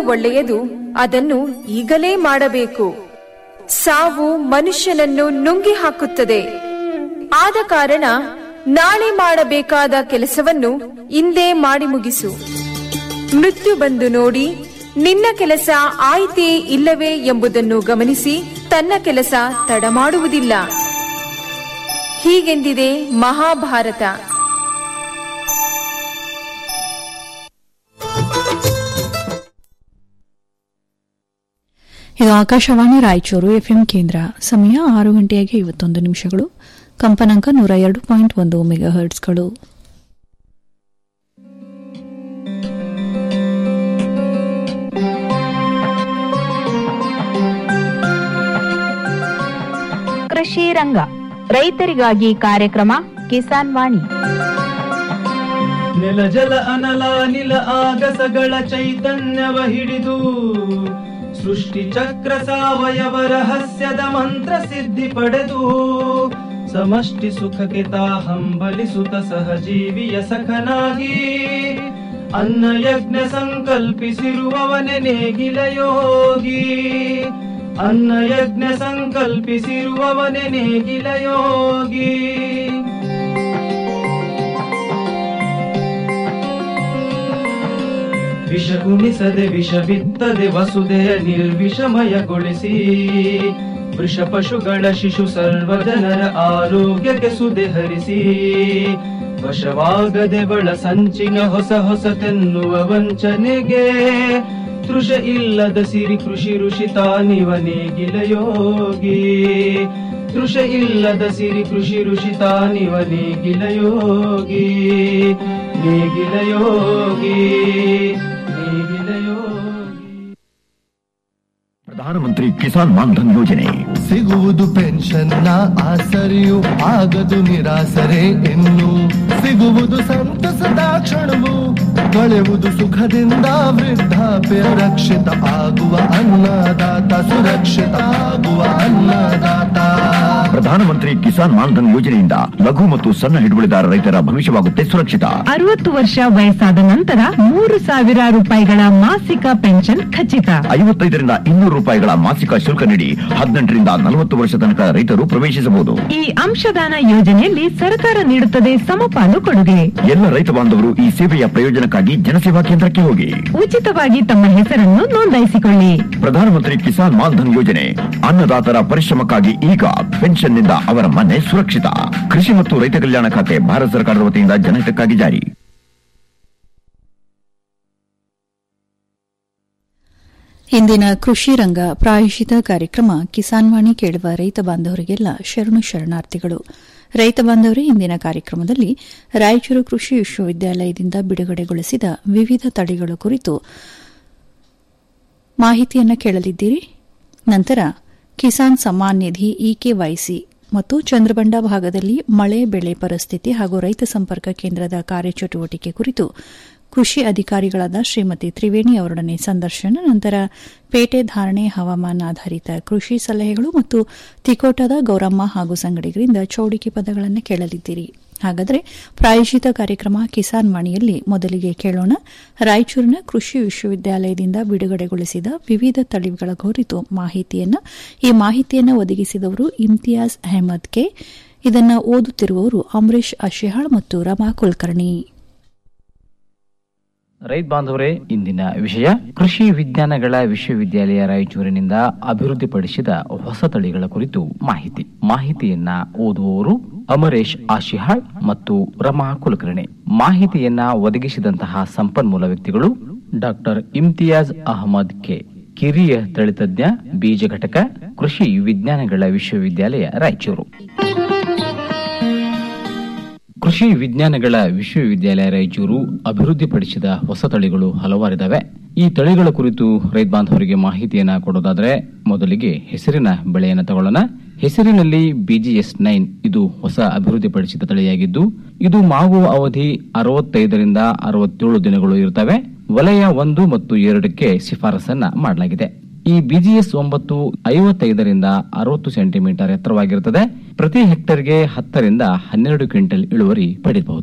ಒಳ್ಳೆಯದು ಅದನ್ನು ಈಗಲೇ ಮಾಡಬೇಕು ಸಾವು ಮನುಷ್ಯನನ್ನು ನುಂಗಿ ಹಾಕುತ್ತದೆ ಆದ ಕಾರಣ ನಾಳೆ ಮಾಡಬೇಕಾದ ಕೆಲಸವನ್ನು ಇಂದೇ ಮಾಡಿ ಮುಗಿಸು ಮೃತ್ಯು ಬಂದು ನೋಡಿ ನಿನ್ನ ಕೆಲಸ ಆಯ್ತೇ ಇಲ್ಲವೇ ಎಂಬುದನ್ನು ಗಮನಿಸಿ ತನ್ನ ಕೆಲಸ ತಡ ಮಾಡುವುದಿಲ್ಲ ಹೀಗೆಂದಿದೆ ಮಹಾಭಾರತ ಇದು ಆಕಾಶವಾಣಿ ರಾಯಚೂರು ಎಫ್ಎಂ ಕೇಂದ್ರ ಸಮಯ ಆರು ಗಂಟೆಯಾಗಿ ಐವತ್ತೊಂದು ನಿಮಿಷಗಳು ಕಂಪನಾಂಕ ನೂರ ಎರಡು ಪಾಯಿಂಟ್ ಒಂದು ಮೆಗಾ ಹರ್ಟ್ಸ್ಗಳು ಕೃಷಿ ರಂಗ ರೈತರಿಗಾಗಿ ಕಾರ್ಯಕ್ರಮ ಕಿಸಾನ್ ವಾಣಿ ನೆಲ ಜಲ ಅನಲ ನಿಲ ಆಗಸಗಳ ಚೈತನ್ಯವ ಹಿಡಿದು ಸೃಷ್ಟಿ ಚಕ್ರ ಸಾವಯವ ರಹಸ್ಯದ ಮಂತ್ರ ಸಿದ್ಧಿ ಪಡೆದು ಸಮಷ್ಟಿ ಸುಖಕ್ಕೆ ತಾ ಹಂಬಲಿಸುತ್ತ ಸಹಜೀವಿಯ ಸಖನಾಗಿ ಅನ್ನ ಯಜ್ಞ ಸಂಕಲ್ಪಿಸಿರುವವನೆ ನೇಗಿಲ ಯೋಗಿ ಅನ್ನ ಯಜ್ಞ ಸಂಕಲ್ಪಿಸಿರುವವನೆ ನೇಗಿಲ ಯೋಗಿ ವಿಷ ಉಣಿಸದೆ ವಿಷ ಬಿತ್ತದೆ ವಸುದೆಯ ನಿರ್ವಿಷಮಯಗೊಳಿಸಿ ವೃಷ ಪಶುಗಳ ಶಿಶು ಸರ್ವ ಜನರ ಆರೋಗ್ಯಕ್ಕೆ ಸುದೆ ಹರಿಸಿ ವಶವಾಗದೆ ಬಳ ಸಂಚಿನ ಹೊಸ ಹೊಸತೆನ್ನುವ ವಂಚನೆಗೆ ತೃಷ ಇಲ್ಲದ ಸಿರಿ ಕೃಷಿ ಋಷಿ ತಾನಿವ ನೇಗಿಲ ಯೋಗಿ ತೃಷ ಇಲ್ಲದ ಸಿರಿ ಕೃಷಿ ಋಷಿ ತಾನಿವ ನೇಗಿಲ ಯೋಗಿ ನೇಗಿಲ ಯೋಗಿ ನೇಗಿಲ ಯೋಗಿ ಪ್ರಧಾನಮಂತ್ರಿ ಕಿಸಾನ್ ಮಾನ್ಧನ್ ಯೋಜನೆ ಸಿಗುವುದು ಪೆನ್ಷನ್ನ ಆಸರೆಯು ಆಗದು ನಿರಾಸರೆ ಇನ್ನು ಸಿಗುವುದು ಸಂತಸದ ಕ್ಷಣವು ಕಳೆಯುವುದು ಸುಖದಿಂದ ವೃದ್ಧಾಪ್ಯ ರಕ್ಷಿತ ಆಗುವ ಅನ್ನದಾತ ಸುರಕ್ಷಿತ ಆಗುವ ಅನ್ನದಾತ ಪ್ರಧಾನಮಂತ್ರಿ ಕಿಸಾನ್ ಮಾನ್ಧನ್ ಯೋಜನೆಯಿಂದ ಲಘು ಮತ್ತು ಸಣ್ಣ ಹಿಡುವಳಿದಾರ ರೈತರ ಭವಿಷ್ಯವಾಗುತ್ತೆ ಸುರಕ್ಷಿತ ಅರವತ್ತು ವರ್ಷ ವಯಸ್ಸಾದ ನಂತರ ಮೂರು ಸಾವಿರ ರೂಪಾಯಿಗಳ ಮಾಸಿಕ ಪೆನ್ಷನ್ ಖಚಿತ ಐವತ್ತೈದರಿಂದ ಇನ್ನೂರು ರೂಪಾಯಿಗಳ ಮಾಸಿಕ ಶುಲ್ಕ ನೀಡಿ ಹದಿನೆಂಟರಿಂದ ನಲವತ್ತು ವರ್ಷ ತನಕ ರೈತರು ಪ್ರವೇಶಿಸಬಹುದು ಈ ಅಂಶದಾನ ಯೋಜನೆಯಲ್ಲಿ ಸರ್ಕಾರ ನೀಡುತ್ತದೆ ಸಮಪಾಲು ಕೊಡುಗೆ ಎಲ್ಲ ರೈತ ಬಾಂಧವರು ಈ ಸೇವೆಯ ಪ್ರಯೋಜನಕ್ಕಾಗಿ ಜನಸೇವಾ ಕೇಂದ್ರಕ್ಕೆ ಹೋಗಿ ಉಚಿತವಾಗಿ ತಮ್ಮ ಹೆಸರನ್ನು ನೋಂದಾಯಿಸಿಕೊಳ್ಳಿ ಪ್ರಧಾನಮಂತ್ರಿ ಕಿಸಾನ್ ಮಾನ್ಧನ್ ಯೋಜನೆ ಅನ್ನದಾತರ ಪರಿಶ್ರಮಕ್ಕಾಗಿ ಈಗ ಪೆನ್ಷನ್ನಿಂದ ಅವರ ಮನೆ ಸುರಕ್ಷಿತ ಕೃಷಿ ಮತ್ತು ರೈತ ಕಲ್ಯಾಣ ಖಾತೆ ಭಾರತ ಸರ್ಕಾರದ ವತಿಯಿಂದ ಜನಹಿತಕ್ಕಾಗಿ ಜಾರಿ ಇಂದಿನ ಕೃಷಿ ರಂಗ ಪ್ರಾಯಶಿತ ಕಾರ್ಯಕ್ರಮ ಕಿಸಾನ್ ವಾಣಿ ಕೇಳುವ ರೈತ ಬಾಂಧವರಿಗೆಲ್ಲ ಶರಣು ಶರಣಾರ್ಥಿಗಳು ರೈತ ಬಾಂಧವರೇ ಇಂದಿನ ಕಾರ್ಯಕ್ರಮದಲ್ಲಿ ರಾಯಚೂರು ಕೃಷಿ ವಿಶ್ವವಿದ್ಯಾಲಯದಿಂದ ಬಿಡುಗಡೆಗೊಳಿಸಿದ ವಿವಿಧ ತಳಿಗಳ ಕುರಿತು ಮಾಹಿತಿಯನ್ನು ಕೇಳಲಿದ್ದೀರಿ ನಂತರ ಕಿಸಾನ್ ಸಮ್ಮಾನ್ ನಿಧಿ ಇಕೆವೈಸಿ ಮತ್ತು ಚಂದ್ರಬಂಡ ಭಾಗದಲ್ಲಿ ಮಳೆ ಬೆಳೆ ಪರಿಸ್ಥಿತಿ ಹಾಗೂ ರೈತ ಸಂಪರ್ಕ ಕೇಂದ್ರದ ಕಾರ್ಯಚಟುವಟಿಕೆ ಕುರಿತು ಕೃಷಿ ಅಧಿಕಾರಿಗಳಾದ ಶ್ರೀಮತಿ ತ್ರಿವೇಣಿ ಅವರೊಡನೆ ಸಂದರ್ಶನ ನಂತರ ಪೇಟೆ ಧಾರಣೆ ಹವಾಮಾನ ಆಧಾರಿತ ಕೃಷಿ ಸಲಹೆಗಳು ಮತ್ತು ತಿಕೋಟದ ಗೌರಮ್ಮ ಹಾಗೂ ಸಂಗಡಿಗರಿಂದ ಚೌಡಿಕೆ ಪದಗಳನ್ನು ಕೇಳಲಿದ್ದೀರಿ ಹಾಗಾದರೆ ಪ್ರಾಯಶಿತ ಕಾರ್ಯಕ್ರಮ ಕಿಸಾನ್ ವಾಣಿಯಲ್ಲಿ ಮೊದಲಿಗೆ ಕೇಳೋಣ ರಾಯಚೂರಿನ ಕೃಷಿ ವಿಶ್ವವಿದ್ಯಾಲಯದಿಂದ ಬಿಡುಗಡೆಗೊಳಿಸಿದ ವಿವಿಧ ತಳಿಗಳ ಕುರಿತು ಮಾಹಿತಿಯನ್ನು ಈ ಮಾಹಿತಿಯನ್ನು ಒದಗಿಸಿದವರು ಇಮ್ತಿಯಾಜ್ ಅಹಮದ್ ಕೆ ಇದನ್ನು ಓದುತ್ತಿರುವವರು ಅಂಬರೀಶ್ ಅಶಿಹಾಳ್ ಮತ್ತು ರಮಾ ಕುಲಕರ್ಣಿ ರೈತ ಬಾಂಧವರೇ ಇಂದಿನ ವಿಷಯ ಕೃಷಿ ವಿಜ್ಞಾನಗಳ ವಿಶ್ವವಿದ್ಯಾಲಯ ರಾಯಚೂರಿನಿಂದ ಅಭಿವೃದ್ಧಿಪಡಿಸಿದ ಹೊಸ ತಳಿಗಳ ಕುರಿತು ಮಾಹಿತಿ ಮಾಹಿತಿಯನ್ನ ಓದುವವರು ಅಮರೇಶ್ ಆಶಿಹಾಳ್ ಮತ್ತು ರಮಾ ಕುಲಕರ್ಣಿ ಮಾಹಿತಿಯನ್ನ ಒದಗಿಸಿದಂತಹ ಸಂಪನ್ಮೂಲ ವ್ಯಕ್ತಿಗಳು ಡಾಕ್ಟರ್ ಇಮ್ತಿಯಾಜ್ ಅಹಮದ್ ಕೆ ಕಿರಿಯ ತಳಿತಜ್ಞ ಬೀಜ ಘಟಕ ಕೃಷಿ ವಿಜ್ಞಾನಗಳ ವಿಶ್ವವಿದ್ಯಾಲಯ ರಾಯಚೂರು ಕೃಷಿ ವಿಜ್ಞಾನಗಳ ವಿಶ್ವವಿದ್ಯಾಲಯ ರಾಯಚೂರು ಅಭಿವೃದ್ಧಿಪಡಿಸಿದ ಹೊಸ ತಳಿಗಳು ಹಲವಾರಿದಾವೆ ಈ ತಳಿಗಳ ಕುರಿತು ರೈತ ಬಾಂಧವರಿಗೆ ಮಾಹಿತಿಯನ್ನ ಕೊಡೋದಾದ್ರೆ ಮೊದಲಿಗೆ ಹೆಸರಿನ ಬೆಳೆಯನ್ನ ತಗೊಳ್ಳೋಣ ಹೆಸರಿನಲ್ಲಿ ಬಿಜಿಎಸ್ ನೈನ್ ಇದು ಹೊಸ ಅಭಿವೃದ್ಧಿಪಡಿಸಿದ ತಳಿಯಾಗಿದ್ದು ಇದು ಮಾಗುವ ಅವಧಿ ಅರವತ್ತೈದರಿಂದ ಅರವತ್ತೇಳು ದಿನಗಳು ಇರುತ್ತವೆ ವಲಯ ಒಂದು ಮತ್ತು ಎರಡಕ್ಕೆ ಶಿಫಾರಸನ್ನ ಮಾಡಲಾಗಿದೆ ಈ ಬಿಜಿಎಸ್ ಒಂಬತ್ತು ಐವತ್ತೈದರಿಂದ ಅರವತ್ತು ಸೆಂಟಿಮೀಟರ್ ಎತ್ತರವಾಗಿರುತ್ತದೆ ಪ್ರತಿ ಹೆಕ್ಟರ್ಗೆ ಹತ್ತರಿಂದ ಹನ್ನೆರಡು ಕ್ವಿಂಟಲ್ ಇಳುವರಿ ಪಡೆಯಬಹುದು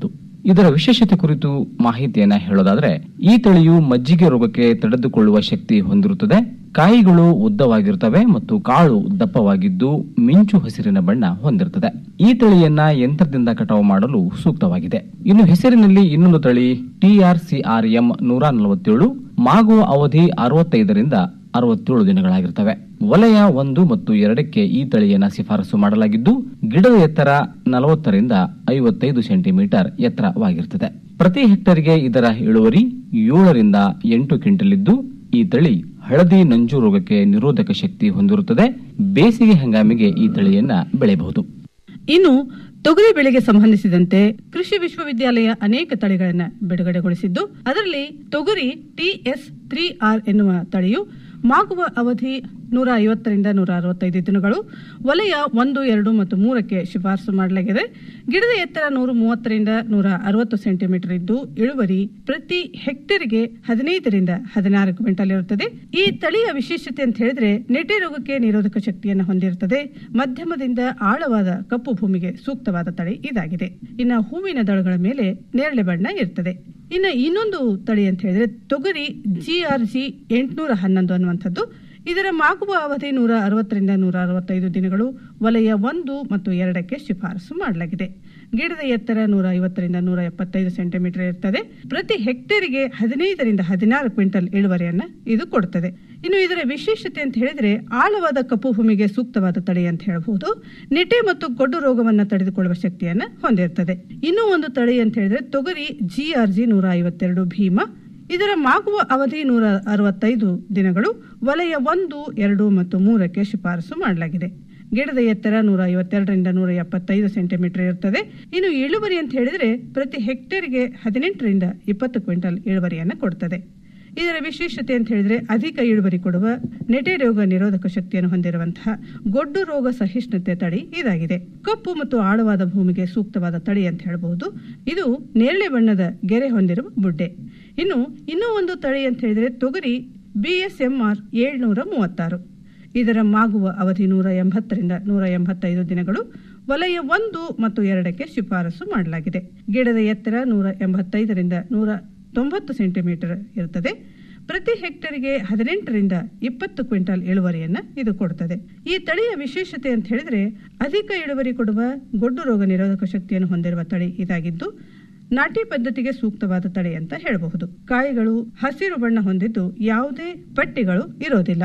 ಇದರ ವಿಶೇಷತೆ ಕುರಿತು ಮಾಹಿತಿಯನ್ನ ಹೇಳೋದಾದ್ರೆ ಈ ತಳಿಯು ಮಜ್ಜಿಗೆ ರೋಗಕ್ಕೆ ತಡೆದುಕೊಳ್ಳುವ ಶಕ್ತಿ ಹೊಂದಿರುತ್ತದೆ ಕಾಯಿಗಳು ಉದ್ದವಾಗಿರುತ್ತವೆ ಮತ್ತು ಕಾಳು ದಪ್ಪವಾಗಿದ್ದು ಮಿಂಚು ಹಸಿರಿನ ಬಣ್ಣ ಹೊಂದಿರುತ್ತದೆ ಈ ತಳಿಯನ್ನ ಯಂತ್ರದಿಂದ ಕಟಾವು ಮಾಡಲು ಸೂಕ್ತವಾಗಿದೆ ಇನ್ನು ಹೆಸರಿನಲ್ಲಿ ಇನ್ನೊಂದು ತಳಿ ಟಿಆರ್ಸಿಆರ್ಎಂ ನೂರ ನಲವತ್ತೇಳು ಮಾಗುವ ಅವಧಿ ಅರವತ್ತೈದರಿಂದ ಅರವತ್ತೇಳು ದಿನಗಳಾಗಿರ್ತವೆ ವಲಯ ಒಂದು ಮತ್ತು ಎರಡಕ್ಕೆ ಈ ತಳಿಯನ್ನ ಶಿಫಾರಸು ಮಾಡಲಾಗಿದ್ದು ಗಿಡದ ಎತ್ತರ ನಲವತ್ತರಿಂದ ಐವತ್ತೈದು ಸೆಂಟಿಮೀಟರ್ ಎತ್ತರವಾಗಿರುತ್ತದೆ ಪ್ರತಿ ಹೆಕ್ಟರ್ಗೆ ಇದರ ಇಳುವರಿ ಏಳರಿಂದ ಎಂಟು ಕ್ವಿಂಟಲ್ ಇದ್ದು ಈ ತಳಿ ಹಳದಿ ನಂಜು ರೋಗಕ್ಕೆ ನಿರೋಧಕ ಶಕ್ತಿ ಹೊಂದಿರುತ್ತದೆ ಬೇಸಿಗೆ ಹಂಗಾಮಿಗೆ ಈ ತಳಿಯನ್ನ ಬೆಳೆಯಬಹುದು ಇನ್ನು ತೊಗರಿ ಬೆಳೆಗೆ ಸಂಬಂಧಿಸಿದಂತೆ ಕೃಷಿ ವಿಶ್ವವಿದ್ಯಾಲಯ ಅನೇಕ ತಳಿಗಳನ್ನು ಬಿಡುಗಡೆಗೊಳಿಸಿದ್ದು ಅದರಲ್ಲಿ ತೊಗರಿ ಟಿಎಸ್ ತ್ರೀ ಆರ್ ಎನ್ನುವ ತಳಿಯು ಮಾಗುವ ಅವಧಿ ನೂರ ಐವತ್ತರಿಂದ ನೂರ ಅರವತ್ತೈದು ದಿನಗಳು ವಲಯ ಒಂದು ಎರಡು ಮತ್ತು ಮೂರಕ್ಕೆ ಶಿಫಾರಸು ಮಾಡಲಾಗಿದೆ ಗಿಡದ ಎತ್ತರ ನೂರ ಮೂವತ್ತರಿಂದ ನೂರ ಅರವತ್ತು ಸೆಂಟಿಮೀಟರ್ ಇದ್ದು ಇಳುವರಿ ಪ್ರತಿ ಹೆಕ್ಟೇರ್ಗೆ ಹದಿನೈದರಿಂದ ಹದಿನಾರು ಕ್ವಿಂಟಲ್ ಇರುತ್ತದೆ ಈ ತಳಿಯ ವಿಶೇಷತೆ ಅಂತ ಹೇಳಿದ್ರೆ ನೆಟೆ ರೋಗಕ್ಕೆ ನಿರೋಧಕ ಶಕ್ತಿಯನ್ನು ಹೊಂದಿರುತ್ತದೆ ಮಧ್ಯಮದಿಂದ ಆಳವಾದ ಕಪ್ಪು ಭೂಮಿಗೆ ಸೂಕ್ತವಾದ ತಳಿ ಇದಾಗಿದೆ ಇನ್ನು ಹೂವಿನ ದಳಗಳ ಮೇಲೆ ನೇರಳೆ ಬಣ್ಣ ಇರ್ತದೆ ಇನ್ನು ಇನ್ನೊಂದು ತಳಿ ಅಂತ ಹೇಳಿದ್ರೆ ತೊಗರಿ ಜಿಆರ್ಜಿ ಎಂಟುನೂರ ಹನ್ನೊಂದು ಅನ್ನುವಂಥದ್ದು ಇದರ ಮಾಗುವ ಅವಧಿ ನೂರ ಅರವತ್ತರಿಂದ ನೂರ ಅರವತ್ತೈದು ದಿನಗಳು ವಲಯ ಒಂದು ಮತ್ತು ಎರಡಕ್ಕೆ ಶಿಫಾರಸು ಮಾಡಲಾಗಿದೆ ಗಿಡದ ಎತ್ತರ ನೂರ ಐವತ್ತರಿಂದ ನೂರ ಎಪ್ಪತ್ತೈದು ಸೆಂಟಿಮೀಟರ್ ಇರ್ತದೆ ಪ್ರತಿ ಹೆಕ್ಟೇರಿಗೆ ಹದಿನೈದರಿಂದ ಹದಿನಾರು ಕ್ವಿಂಟಲ್ ಇಳುವರಿಯನ್ನ ಇದು ಕೊಡುತ್ತದೆ ಇನ್ನು ಇದರ ವಿಶೇಷತೆ ಅಂತ ಹೇಳಿದ್ರೆ ಆಳವಾದ ಕಪ್ಪು ಭೂಮಿಗೆ ಸೂಕ್ತವಾದ ತಳಿ ಅಂತ ಹೇಳಬಹುದು ನೆಟೆ ಮತ್ತು ಗೊಡ್ಡು ರೋಗವನ್ನು ತಡೆದುಕೊಳ್ಳುವ ಶಕ್ತಿಯನ್ನ ಹೊಂದಿರುತ್ತದೆ ಇನ್ನೂ ಒಂದು ತಳಿ ಅಂತ ಹೇಳಿದ್ರೆ ತೊಗರಿ ಜಿಆರ್ಜಿ ನೂರ ಐವತ್ತೆರಡು ಭೀಮಾ ಇದರ ಮಾಗುವ ಅವಧಿ ನೂರ ಅರವತ್ತೈದು ದಿನಗಳು ವಲಯ ಒಂದು ಎರಡು ಮತ್ತು ಮೂರಕ್ಕೆ ಶಿಫಾರಸು ಮಾಡಲಾಗಿದೆ ಗಿಡದ ಎತ್ತರ ನೂರ ಐವತ್ತೆರಡರಿಂದ ನೂರ ಎಪ್ಪತ್ತೈದು ಸೆಂಟಿಮೀಟರ್ ಇರುತ್ತದೆ ಇನ್ನು ಇಳುವರಿ ಅಂತ ಹೇಳಿದ್ರೆ ಪ್ರತಿ ಹೆಕ್ಟೇರ್ಗೆ ಹದಿನೆಂಟರಿಂದ ಇಪ್ಪತ್ತು ಕ್ವಿಂಟಲ್ ಇಳುವರಿಯನ್ನು ಕೊಡುತ್ತದೆ ಇದರ ವಿಶೇಷತೆ ಅಂತ ಹೇಳಿದ್ರೆ ಅಧಿಕ ಇಳುವರಿ ಕೊಡುವ ನೆಟೆ ರೋಗ ನಿರೋಧಕ ಶಕ್ತಿಯನ್ನು ಹೊಂದಿರುವಂತಹ ಗೊಡ್ಡು ರೋಗ ಸಹಿಷ್ಣುತೆ ತಳಿ ಇದಾಗಿದೆ ಕಪ್ಪು ಮತ್ತು ಆಳವಾದ ಭೂಮಿಗೆ ಸೂಕ್ತವಾದ ತಳಿ ಅಂತ ಹೇಳಬಹುದು ಇದು ನೇರಳೆ ಬಣ್ಣದ ಗೆರೆ ಹೊಂದಿರುವ ಬುಡ್ಡೆ ಇನ್ನು ಇನ್ನೂ ಒಂದು ತಳಿ ಅಂತ ಹೇಳಿದ್ರೆ ತೊಗರಿ ಬಿಎಸ್ಎಂಆರ್ ಏಳ್ನೂರ ಮೂವತ್ತಾರು ಇದರ ಮಾಗುವ ಅವಧಿ ನೂರ ಎಂಬತ್ತರಿಂದ ನೂರ ಎಂಬತ್ತೈದು ದಿನಗಳು ವಲಯ ಒಂದು ಮತ್ತು ಎರಡಕ್ಕೆ ಶಿಫಾರಸು ಮಾಡಲಾಗಿದೆ ಗಿಡದ ಎತ್ತರ ನೂರ ಎಂಬತ್ತೈದರಿಂದ ನೂರ ತೊಂಬತ್ತು ಸೆಂಟಿಮೀಟರ್ ಇರುತ್ತದೆ ಪ್ರತಿ ಹೆಕ್ಟರ್ಗೆ ಹದಿನೆಂಟರಿಂದ ಇಪ್ಪತ್ತು ಕ್ವಿಂಟಲ್ ಇಳುವರಿಯನ್ನ ಇದು ಕೊಡುತ್ತದೆ ಈ ತಳಿಯ ವಿಶೇಷತೆ ಅಂತ ಹೇಳಿದ್ರೆ ಅಧಿಕ ಇಳುವರಿ ಕೊಡುವ ಗೊಡ್ಡು ರೋಗ ನಿರೋಧಕ ಶಕ್ತಿಯನ್ನು ಹೊಂದಿರುವ ತಳಿ ಇದಾಗಿದ್ದು ನಾಟಿ ಪದ್ಧತಿಗೆ ಸೂಕ್ತವಾದ ತಳಿ ಅಂತ ಹೇಳಬಹುದು ಕಾಯಿಗಳು ಹಸಿರು ಬಣ್ಣ ಹೊಂದಿದ್ದು ಯಾವುದೇ ಪಟ್ಟಿಗಳು ಇರೋದಿಲ್ಲ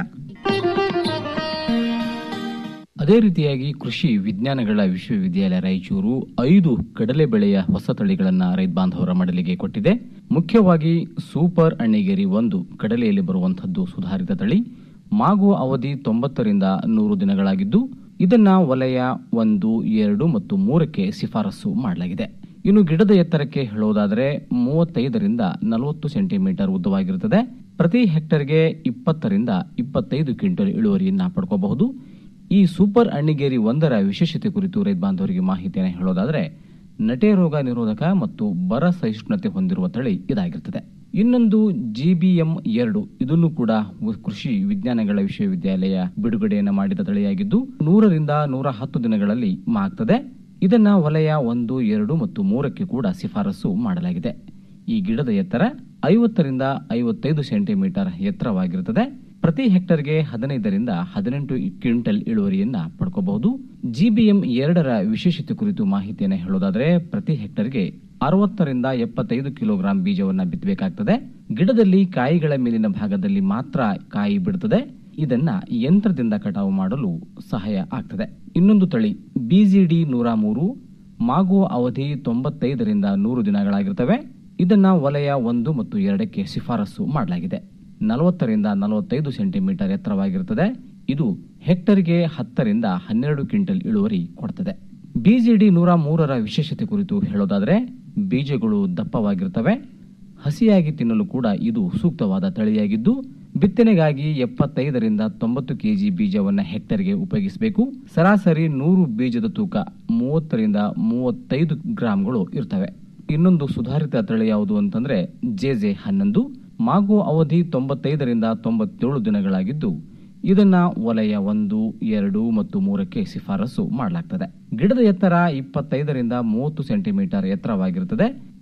ಅದೇ ರೀತಿಯಾಗಿ ಕೃಷಿ ವಿಜ್ಞಾನಗಳ ವಿಶ್ವವಿದ್ಯಾಲಯ ರಾಯಚೂರು ಐದು ಕಡಲೆ ಬೆಳೆಯ ಹೊಸ ತಳಿಗಳನ್ನ ರೈತ ಬಾಂಧವರ ಮಡಲಿಗೆ ಕೊಟ್ಟಿದೆ ಮುಖ್ಯವಾಗಿ ಸೂಪರ್ ಅಣ್ಣಿಗೇರಿ ಒಂದು ಕಡಲೆಯಲ್ಲಿ ಬರುವಂತಹದ್ದು ಸುಧಾರಿತ ತಳಿ ಮಾಗುವ ಅವಧಿ ತೊಂಬತ್ತರಿಂದ ನೂರು ದಿನಗಳಾಗಿದ್ದು ಇದನ್ನ ವಲಯ ಒಂದು ಎರಡು ಮತ್ತು ಮೂರಕ್ಕೆ ಶಿಫಾರಸು ಮಾಡಲಾಗಿದೆ ಇನ್ನು ಗಿಡದ ಎತ್ತರಕ್ಕೆ ಹೇಳೋದಾದರೆ ಮೂವತ್ತೈದರಿಂದ ನಲವತ್ತು ಸೆಂಟಿಮೀಟರ್ ಉದ್ದವಾಗಿರುತ್ತದೆ ಪ್ರತಿ ಹೆಕ್ಟರ್ಗೆ ಇಪ್ಪತ್ತರಿಂದ ಇಪ್ಪತ್ತೈದು ಕ್ವಿಂಟಲ್ ಇಳುವರಿಯನ್ನ ಪಡ್ಕೋಬಹುದು ಈ ಸೂಪರ್ ಅಣ್ಣಿಗೇರಿ ಒಂದರ ವಿಶೇಷತೆ ಕುರಿತು ರೈತ ಬಾಂಧವರಿಗೆ ಮಾಹಿತಿಯನ್ನು ಹೇಳೋದಾದರೆ ನಟೆ ರೋಗ ನಿರೋಧಕ ಮತ್ತು ಬರ ಸಹಿಷ್ಣುತೆ ಹೊಂದಿರುವ ತಳಿ ಇದಾಗಿರುತ್ತದೆ ಇನ್ನೊಂದು ಜಿಬಿಎಂ ಎರಡು ಇದನ್ನು ಕೂಡ ಕೃಷಿ ವಿಜ್ಞಾನಗಳ ವಿಶ್ವವಿದ್ಯಾಲಯ ಬಿಡುಗಡೆಯನ್ನು ಮಾಡಿದ ತಳಿಯಾಗಿದ್ದು ನೂರರಿಂದ ನೂರ ಹತ್ತು ದಿನಗಳಲ್ಲಿ ಮಾಗ್ತದೆ ಇದನ್ನ ವಲಯ ಒಂದು ಎರಡು ಮತ್ತು ಮೂರಕ್ಕೆ ಕೂಡ ಶಿಫಾರಸು ಮಾಡಲಾಗಿದೆ ಈ ಗಿಡದ ಎತ್ತರ ಐವತ್ತರಿಂದ ಐವತ್ತೈದು ಸೆಂಟಿಮೀಟರ್ ಎತ್ತರವಾಗಿರುತ್ತದೆ ಪ್ರತಿ ಹೆಕ್ಟರ್ಗೆ ಹದಿನೈದರಿಂದ ಹದಿನೆಂಟು ಕ್ವಿಂಟಲ್ ಇಳುವರಿಯನ್ನ ಪಡ್ಕೋಬಹುದು ಜಿಬಿಎಂ ಎರಡರ ವಿಶೇಷತೆ ಕುರಿತು ಮಾಹಿತಿಯನ್ನು ಹೇಳೋದಾದರೆ ಪ್ರತಿ ಹೆಕ್ಟರ್ಗೆ ಅರವತ್ತರಿಂದ ಎಪ್ಪತ್ತೈದು ಕಿಲೋಗ್ರಾಂ ಬೀಜವನ್ನ ಬಿತ್ತಬೇಕಾಗ್ತದೆ ಗಿಡದಲ್ಲಿ ಕಾಯಿಗಳ ಮೇಲಿನ ಭಾಗದಲ್ಲಿ ಮಾತ್ರ ಕಾಯಿ ಬಿಡುತ್ತದೆ ಇದನ್ನ ಯಂತ್ರದಿಂದ ಕಟಾವು ಮಾಡಲು ಸಹಾಯ ಆಗ್ತದೆ ಇನ್ನೊಂದು ತಳಿ ಬಿಜಿಡಿ ನೂರ ಮೂರು ಮಾಗುವ ಅವಧಿ ತೊಂಬತ್ತೈದರಿಂದ ನೂರು ದಿನಗಳಾಗಿರ್ತವೆ ಇದನ್ನ ವಲಯ ಒಂದು ಮತ್ತು ಎರಡಕ್ಕೆ ಶಿಫಾರಸು ಮಾಡಲಾಗಿದೆ ನಲವತ್ತರಿಂದ ನಲವತ್ತೈದು ಸೆಂಟಿಮೀಟರ್ ಎತ್ತರವಾಗಿರುತ್ತದೆ ಇದು ಹೆಕ್ಟರ್ಗೆ ಹತ್ತರಿಂದ ಹನ್ನೆರಡು ಕ್ವಿಂಟಲ್ ಇಳುವರಿ ಕೊಡುತ್ತದೆ ಬಿಜಿಡಿ ನೂರ ಮೂರರ ವಿಶೇಷತೆ ಕುರಿತು ಹೇಳೋದಾದರೆ ಬೀಜಗಳು ದಪ್ಪವಾಗಿರುತ್ತವೆ ಹಸಿಯಾಗಿ ತಿನ್ನಲು ಕೂಡ ಇದು ಸೂಕ್ತವಾದ ತಳಿಯಾಗಿದ್ದು ಬಿತ್ತನೆಗಾಗಿ ಎಪ್ಪತ್ತೈದರಿಂದ ತೊಂಬತ್ತು ಕೆಜಿ ಬೀಜವನ್ನು ಹೆಕ್ಟರ್ಗೆ ಉಪಯೋಗಿಸಬೇಕು ಸರಾಸರಿ ನೂರು ಬೀಜದ ತೂಕ ಮೂವತ್ತರಿಂದ ಮೂವತ್ತೈದು ಗ್ರಾಂಗಳು ಇರ್ತವೆ ಇನ್ನೊಂದು ಸುಧಾರಿತ ತಳಿ ಯಾವುದು ಅಂತಂದ್ರೆ ಜೆಜೆ ಹನ್ನೊಂದು ಮಾಗುವ ಅವಧಿ ತೊಂಬತ್ತೈದರಿಂದ ತೊಂಬತ್ತೇಳು ದಿನಗಳಾಗಿದ್ದು ಇದನ್ನ ವಲಯ ಒಂದು ಎರಡು ಮತ್ತು ಮೂರಕ್ಕೆ ಶಿಫಾರಸು ಮಾಡಲಾಗ್ತದೆ ಗಿಡದ ಎತ್ತರ ಇಪ್ಪತ್ತೈದರಿಂದ ಮೂವತ್ತು ಸೆಂಟಿಮೀಟರ್ ಎತ್ತರವಾಗಿರುತ್ತದೆ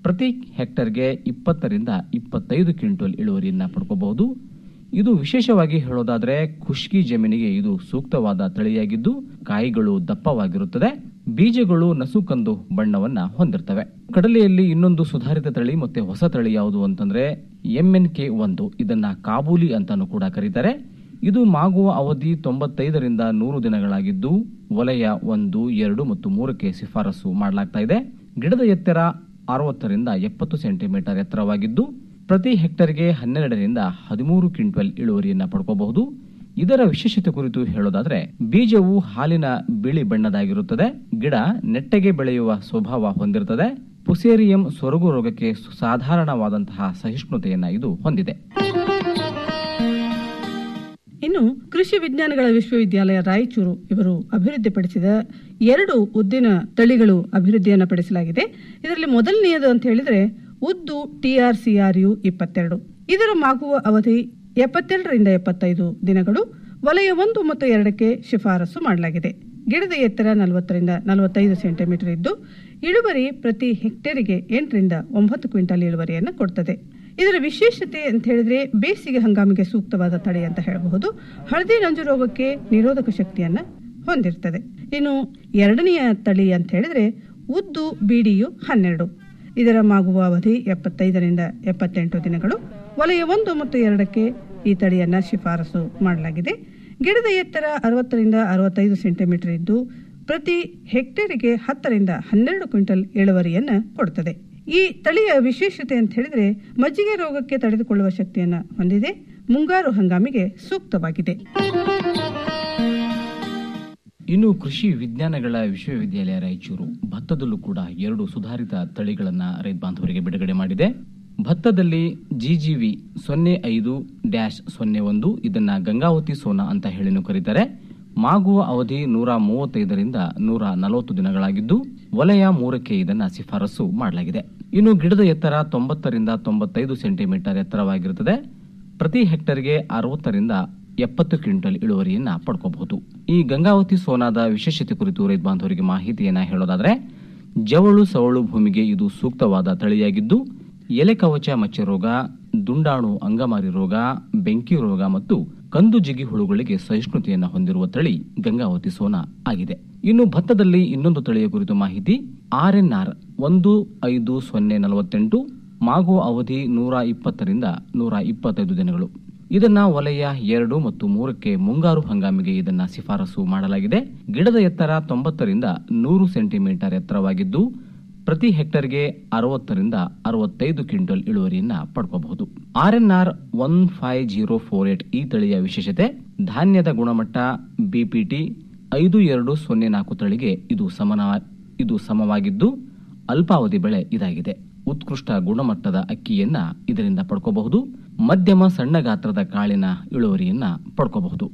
ಪ್ರತಿ ಹೆಕ್ಟರ್ಗೆ ಇಪ್ಪತ್ತರಿಂದ ಇಪ್ಪತ್ತೈದು ಕ್ವಿಂಟಲ್ ಇಳುವರಿಯನ್ನ ಪಡ್ಕೋಬಹುದು ಇದು ವಿಶೇಷವಾಗಿ ಹೇಳೋದಾದ್ರೆ ಖುಷ್ಕಿ ಜಮೀನಿಗೆ ಇದು ಸೂಕ್ತವಾದ ತಳಿಯಾಗಿದ್ದು ಕಾಯಿಗಳು ದಪ್ಪವಾಗಿರುತ್ತದೆ ಬೀಜಗಳು ನಸುಕಂದು ಬಣ್ಣವನ್ನ ಹೊಂದಿರ್ತವೆ ಕಡಲೆಯಲ್ಲಿ ಇನ್ನೊಂದು ಸುಧಾರಿತ ತಳಿ ಮತ್ತೆ ಹೊಸ ತಳಿ ಯಾವುದು ಅಂತಂದ್ರೆ ಎಂಎನ್ ಕೆ ಒಂದು ಇದನ್ನ ಕಾಬೂಲಿ ಅಂತಾನು ಕೂಡ ಕರೀತಾರೆ ಇದು ಮಾಗುವ ಅವಧಿ ತೊಂಬತ್ತೈದರಿಂದ ನೂರು ದಿನಗಳಾಗಿದ್ದು ವಲಯ ಒಂದು ಎರಡು ಮತ್ತು ಮೂರಕ್ಕೆ ಶಿಫಾರಸು ಮಾಡಲಾಗ್ತಾ ಇದೆ ಗಿಡದ ಎತ್ತರ ಅರವತ್ತರಿಂದ ಎಪ್ಪತ್ತು ಸೆಂಟಿಮೀಟರ್ ಎತ್ತರವಾಗಿದ್ದು ಪ್ರತಿ ಹೆಕ್ಟರ್ಗೆ ಹನ್ನೆರಡರಿಂದ ಹದಿಮೂರು ಕ್ವಿಂಟಲ್ ಇಳುವರಿಯನ್ನ ಪಡ್ಕೋಬಹುದು ಇದರ ವಿಶೇಷತೆ ಕುರಿತು ಹೇಳೋದಾದ್ರೆ ಬೀಜವು ಹಾಲಿನ ಬಿಳಿ ಬಣ್ಣದಾಗಿರುತ್ತದೆ ಗಿಡ ನೆಟ್ಟಗೆ ಬೆಳೆಯುವ ಸ್ವಭಾವ ಹೊಂದಿರುತ್ತದೆ ಪುಸೇರಿಯಂ ಸೊರಗು ರೋಗಕ್ಕೆ ಸಾಧಾರಣವಾದಂತಹ ಸಹಿಷ್ಣುತೆಯನ್ನ ಇದು ಹೊಂದಿದೆ ಇನ್ನು ಕೃಷಿ ವಿಜ್ಞಾನಗಳ ವಿಶ್ವವಿದ್ಯಾಲಯ ರಾಯಚೂರು ಇವರು ಅಭಿವೃದ್ಧಿಪಡಿಸಿದ ಎರಡು ಉದ್ದಿನ ತಳಿಗಳು ಅಭಿವೃದ್ಧಿಯನ್ನು ಪಡಿಸಲಾಗಿದೆ ಇದರಲ್ಲಿ ಮೊದಲನೆಯದು ಅಂತ ಹೇಳಿದ್ರೆ ಉದ್ದು ಟಿಆರ್ಸಿಆರ್ ಯು ಇಪ್ಪತ್ತೆರಡು ಇದರ ಮಾಗುವ ಅವಧಿ ಎಪ್ಪತ್ತೆರಡರಿಂದ ಎಪ್ಪತ್ತೈದು ದಿನಗಳು ವಲಯ ಒಂದು ಮತ್ತು ಎರಡಕ್ಕೆ ಶಿಫಾರಸು ಮಾಡಲಾಗಿದೆ ಗಿಡದ ಎತ್ತರ ನಲವತ್ತರಿಂದ ನಲವತ್ತೈದು ಸೆಂಟಿಮೀಟರ್ ಇದ್ದು ಇಳುವರಿ ಪ್ರತಿ ಹೆಕ್ಟೇರಿಗೆ ಎಂಟರಿಂದ ಒಂಬತ್ತು ಕ್ವಿಂಟಲ್ ಇಳುವರಿಯನ್ನು ಕೊಡ್ತದೆ ಇದರ ವಿಶೇಷತೆ ಅಂತ ಹೇಳಿದ್ರೆ ಬೇಸಿಗೆ ಹಂಗಾಮಿಗೆ ಸೂಕ್ತವಾದ ತಳಿ ಅಂತ ಹೇಳಬಹುದು ಹಳದಿ ನಂಜು ರೋಗಕ್ಕೆ ನಿರೋಧಕ ಶಕ್ತಿಯನ್ನ ಹೊಂದಿರ್ತದೆ ಇನ್ನು ಎರಡನೆಯ ತಳಿ ಅಂತ ಹೇಳಿದ್ರೆ ಉದ್ದು ಬಿಡಿಯು ಹನ್ನೆರಡು ಇದರ ಮಾಗುವ ಅವಧಿ ಎಪ್ಪತ್ತೈದರಿಂದ ಎಪ್ಪತ್ತೆಂಟು ದಿನಗಳು ವಲಯ ಒಂದು ಮತ್ತು ಎರಡಕ್ಕೆ ಈ ತಳಿಯನ್ನ ಶಿಫಾರಸು ಮಾಡಲಾಗಿದೆ ಗಿಡದ ಎತ್ತರ ಅರವತ್ತರಿಂದ ಅರವತ್ತೈದು ಸೆಂಟಿಮೀಟರ್ ಇದ್ದು ಪ್ರತಿ ಹೆಕ್ಟೇರಿಗೆ ಹತ್ತರಿಂದ ಹನ್ನೆರಡು ಕ್ವಿಂಟಲ್ ಇಳುವರಿಯನ್ನ ಕೊಡುತ್ತದೆ ಈ ತಳಿಯ ವಿಶೇಷತೆ ಅಂತ ಹೇಳಿದ್ರೆ ಮಜ್ಜಿಗೆ ರೋಗಕ್ಕೆ ತಡೆದುಕೊಳ್ಳುವ ಶಕ್ತಿಯನ್ನ ಹೊಂದಿದೆ ಮುಂಗಾರು ಹಂಗಾಮಿಗೆ ಸೂಕ್ತವಾಗಿದೆ ಇನ್ನು ಕೃಷಿ ವಿಜ್ಞಾನಗಳ ವಿಶ್ವವಿದ್ಯಾಲಯ ರಾಯಚೂರು ಭತ್ತದಲ್ಲೂ ಕೂಡ ಎರಡು ಸುಧಾರಿತ ತಳಿಗಳನ್ನ ರೈತ ಬಾಂಧವರಿಗೆ ಬಿಡುಗಡೆ ಮಾಡಿದೆ ಭತ್ತದಲ್ಲಿ ಜಿಜಿವಿ ಸೊನ್ನೆ ಐದು ಡ್ಯಾಶ್ ಸೊನ್ನೆ ಒಂದು ಇದನ್ನ ಗಂಗಾವತಿ ಸೋನಾ ಅಂತ ಹೇಳಿನೂ ಕರೀತಾರೆ ಮಾಗುವ ಅವಧಿ ನೂರ ಮೂವತ್ತೈದರಿಂದ ನೂರ ನಲವತ್ತು ದಿನಗಳಾಗಿದ್ದು ವಲಯ ಮೂರಕ್ಕೆ ಇದನ್ನ ಶಿಫಾರಸು ಮಾಡಲಾಗಿದೆ ಇನ್ನು ಗಿಡದ ಎತ್ತರ ತೊಂಬತ್ತರಿಂದ ತೊಂಬತ್ತೈದು ಸೆಂಟಿಮೀಟರ್ ಎತ್ತರವಾಗಿರುತ್ತದೆ ಪ್ರತಿ ಹೆಕ್ಟರ್ಗೆ ಅರವತ್ತರಿಂದ ಎಪ್ಪತ್ತು ಕ್ವಿಂಟಲ್ ಇಳುವರಿಯನ್ನ ಪಡ್ಕೋಬಹುದು ಈ ಗಂಗಾವತಿ ಸೋನಾದ ವಿಶೇಷತೆ ಕುರಿತು ರೈತ ಬಾಂಧವರಿಗೆ ಮಾಹಿತಿಯನ್ನ ಹೇಳೋದಾದ್ರೆ ಜವಳು ಸವಳು ಭೂಮಿಗೆ ಇದು ಸೂಕ್ತವಾದ ತಳಿಯಾಗಿದ್ದು ಎಲೆ ಕವಚ ಮಚ್ಚೆ ರೋಗ ದುಂಡಾಣು ಅಂಗಮಾರಿ ರೋಗ ಬೆಂಕಿ ರೋಗ ಮತ್ತು ಕಂದು ಜಿಗಿ ಹುಳುಗಳಿಗೆ ಸಹಿಷ್ಣುತೆಯನ್ನು ಹೊಂದಿರುವ ತಳಿ ಗಂಗಾವತಿ ಸೋನಾ ಆಗಿದೆ ಇನ್ನು ಭತ್ತದಲ್ಲಿ ಇನ್ನೊಂದು ತಳಿಯ ಕುರಿತು ಮಾಹಿತಿ ಆರ್ಎನ್ಆರ್ ಒಂದು ಐದು ಸೊನ್ನೆ ನಲವತ್ತೆಂಟು ಮಾಗುವ ಅವಧಿ ನೂರ ಇಪ್ಪತ್ತರಿಂದ ನೂರ ಇಪ್ಪತ್ತೈದು ದಿನಗಳು ಇದನ್ನ ವಲಯ ಎರಡು ಮತ್ತು ಮೂರಕ್ಕೆ ಮುಂಗಾರು ಹಂಗಾಮಿಗೆ ಇದನ್ನ ಶಿಫಾರಸು ಮಾಡಲಾಗಿದೆ ಗಿಡದ ಎತ್ತರ ತೊಂಬತ್ತರಿಂದ ನೂರು ಸೆಂಟಿಮೀಟರ್ ಎತ್ತರವಾಗಿದ್ದು ಪ್ರತಿ ಹೆಕ್ಟರ್ಗೆ ಅರವತ್ತರಿಂದ ಅರವತ್ತೈದು ಕ್ವಿಂಟಲ್ ಇಳುವರಿಯನ್ನ ಪಡ್ಕೋಬಹುದು RNR one five zero four eight ಈ ತಳಿಯ ವಿಶೇಷತೆ ಧಾನ್ಯದ ಗುಣಮಟ್ಟ ಬಿಪಿಟಿ ಐದು ಎರಡು ಸೊನ್ನೆ ನಾಲ್ಕು ತಳಿಗೆ ಇದು ಸಮನ ಇದು ಸಮವಾಗಿದ್ದು ಅಲ್ಪಾವಧಿ ಬೆಳೆ ಇದಾಗಿದೆ ಉತ್ಕೃಷ್ಟ ಗುಣಮಟ್ಟದ ಅಕ್ಕಿಯನ್ನ ಇದರಿಂದ ಪಡ್ಕೋಬಹುದು ಮಧ್ಯಮ ಸಣ್ಣ ಗಾತ್ರದ ಕಾಳಿನ ಇಳುವರಿಯನ್ನ ಪಡ್ಕೋಬಹುದು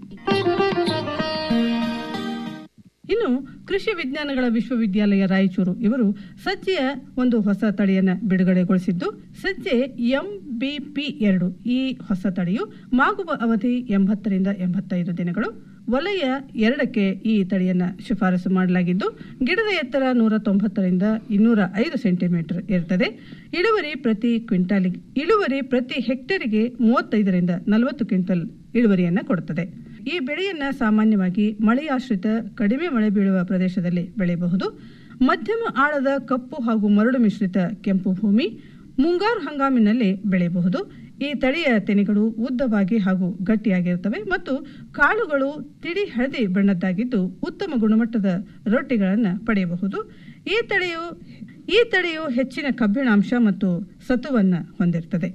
ಇನ್ನು ಕೃಷಿ ವಿಜ್ಞಾನಗಳ ವಿಶ್ವವಿದ್ಯಾಲಯ ರಾಯಚೂರು ಇವರು ಸಜ್ಜೆಯ ಒಂದು ಹೊಸ ತಳಿಯನ್ನ ಬಿಡುಗಡೆಗೊಳಿಸಿದ್ದು ಸಜ್ಜೆ ಎಂಬಿಪಿ ಎರಡು ಈ ಹೊಸ ತಳಿಯು ಮಾಗುವ ಅವಧಿ ಎಂಬತ್ತರಿಂದ ಎಂಬತ್ತೈದು ದಿನಗಳು ವಲಯ ಎರಡಕ್ಕೆ ಈ ತಳಿಯನ್ನ ಶಿಫಾರಸು ಮಾಡಲಾಗಿದ್ದು ಗಿಡದ ಎತ್ತರ ನೂರ ತೊಂಬತ್ತರಿಂದ ಇನ್ನೂರ ಐದು ಸೆಂಟಿಮೀಟರ್ ಇರುತ್ತದೆ ಇಳುವರಿ ಪ್ರತಿ ಕ್ವಿಂಟಾಲ್ ಇಳುವರಿ ಪ್ರತಿ ಹೆಕ್ಟೇರಿಗೆ ಮೂವತ್ತೈದರಿಂದ ನಲವತ್ತು ಕ್ವಿಂಟಲ್ ಇಳುವರಿಯನ್ನ ಕೊಡುತ್ತದೆ ಈ ಬೆಳೆಯನ್ನ ಸಾಮಾನ್ಯವಾಗಿ ಮಳೆಯಾಶ್ರಿತ ಕಡಿಮೆ ಮಳೆ ಬೀಳುವ ಪ್ರದೇಶದಲ್ಲಿ ಬೆಳೆಯಬಹುದು ಮಧ್ಯಮ ಆಳದ ಕಪ್ಪು ಹಾಗೂ ಮರಳು ಮಿಶ್ರಿತ ಕೆಂಪು ಭೂಮಿ ಮುಂಗಾರು ಹಂಗಾಮಿನಲ್ಲಿ ಬೆಳೆಯಬಹುದು ಈ ತಳಿಯ ತೆನೆಗಳು ಉದ್ದವಾಗಿ ಹಾಗೂ ಗಟ್ಟಿಯಾಗಿರುತ್ತವೆ ಮತ್ತು ಕಾಳುಗಳು ತಿಳಿ ಹಳದಿ ಬಣ್ಣದ್ದಾಗಿದ್ದು ಉತ್ತಮ ಗುಣಮಟ್ಟದ ರೊಟ್ಟಿಗಳನ್ನು ಪಡೆಯಬಹುದು ಈ ತಳಿಯು ಈ ತಳಿಯು ಹೆಚ್ಚಿನ ಕಬ್ಬಿಣಾಂಶ ಮತ್ತು ಸತುವನ್ನ ಹೊಂದಿರುತ್ತದೆ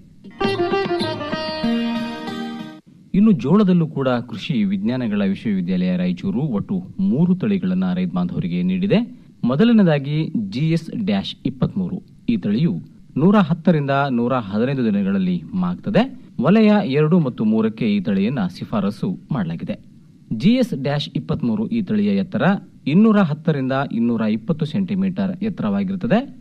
ಇನ್ನು ಜೋಳದಲ್ಲೂ ಕೂಡ ಕೃಷಿ ವಿಜ್ಞಾನಗಳ ವಿಶ್ವವಿದ್ಯಾಲಯ ರಾಯಚೂರು ಒಟ್ಟು ಮೂರು ತಳಿಗಳನ್ನು ರೈತ ಬಾಂಧವರಿಗೆ ನೀಡಿದೆ ಮೊದಲನೇದಾಗಿ ಜಿಎಸ್ ಡ್ಯಾಶ್ ಇಪ್ಪತ್ಮೂರು ಈ ತಳಿಯು ನೂರ ಹತ್ತರಿಂದ ನೂರ ಹದಿನೈದು ದಿನಗಳಲ್ಲಿ ಮಾಗ್ತದೆ ವಲಯ ಎರಡು ಮತ್ತು ಮೂರಕ್ಕೆ ಈ ತಳಿಯನ್ನ ಶಿಫಾರಸು ಮಾಡಲಾಗಿದೆ ಜಿಎಸ್ ಡ್ಯಾಶ್ ಇಪ್ಪತ್ಮೂರು ಈ ತಳಿಯ ಎತ್ತರ ಇನ್ನೂರ ಹತ್ತರಿಂದ ಇನ್ನೂರ ಇಪ್ಪತ್ತು ಸೆಂಟಿಮೀಟರ್ ಎತ್ತರವಾಗಿರುತ್ತದೆ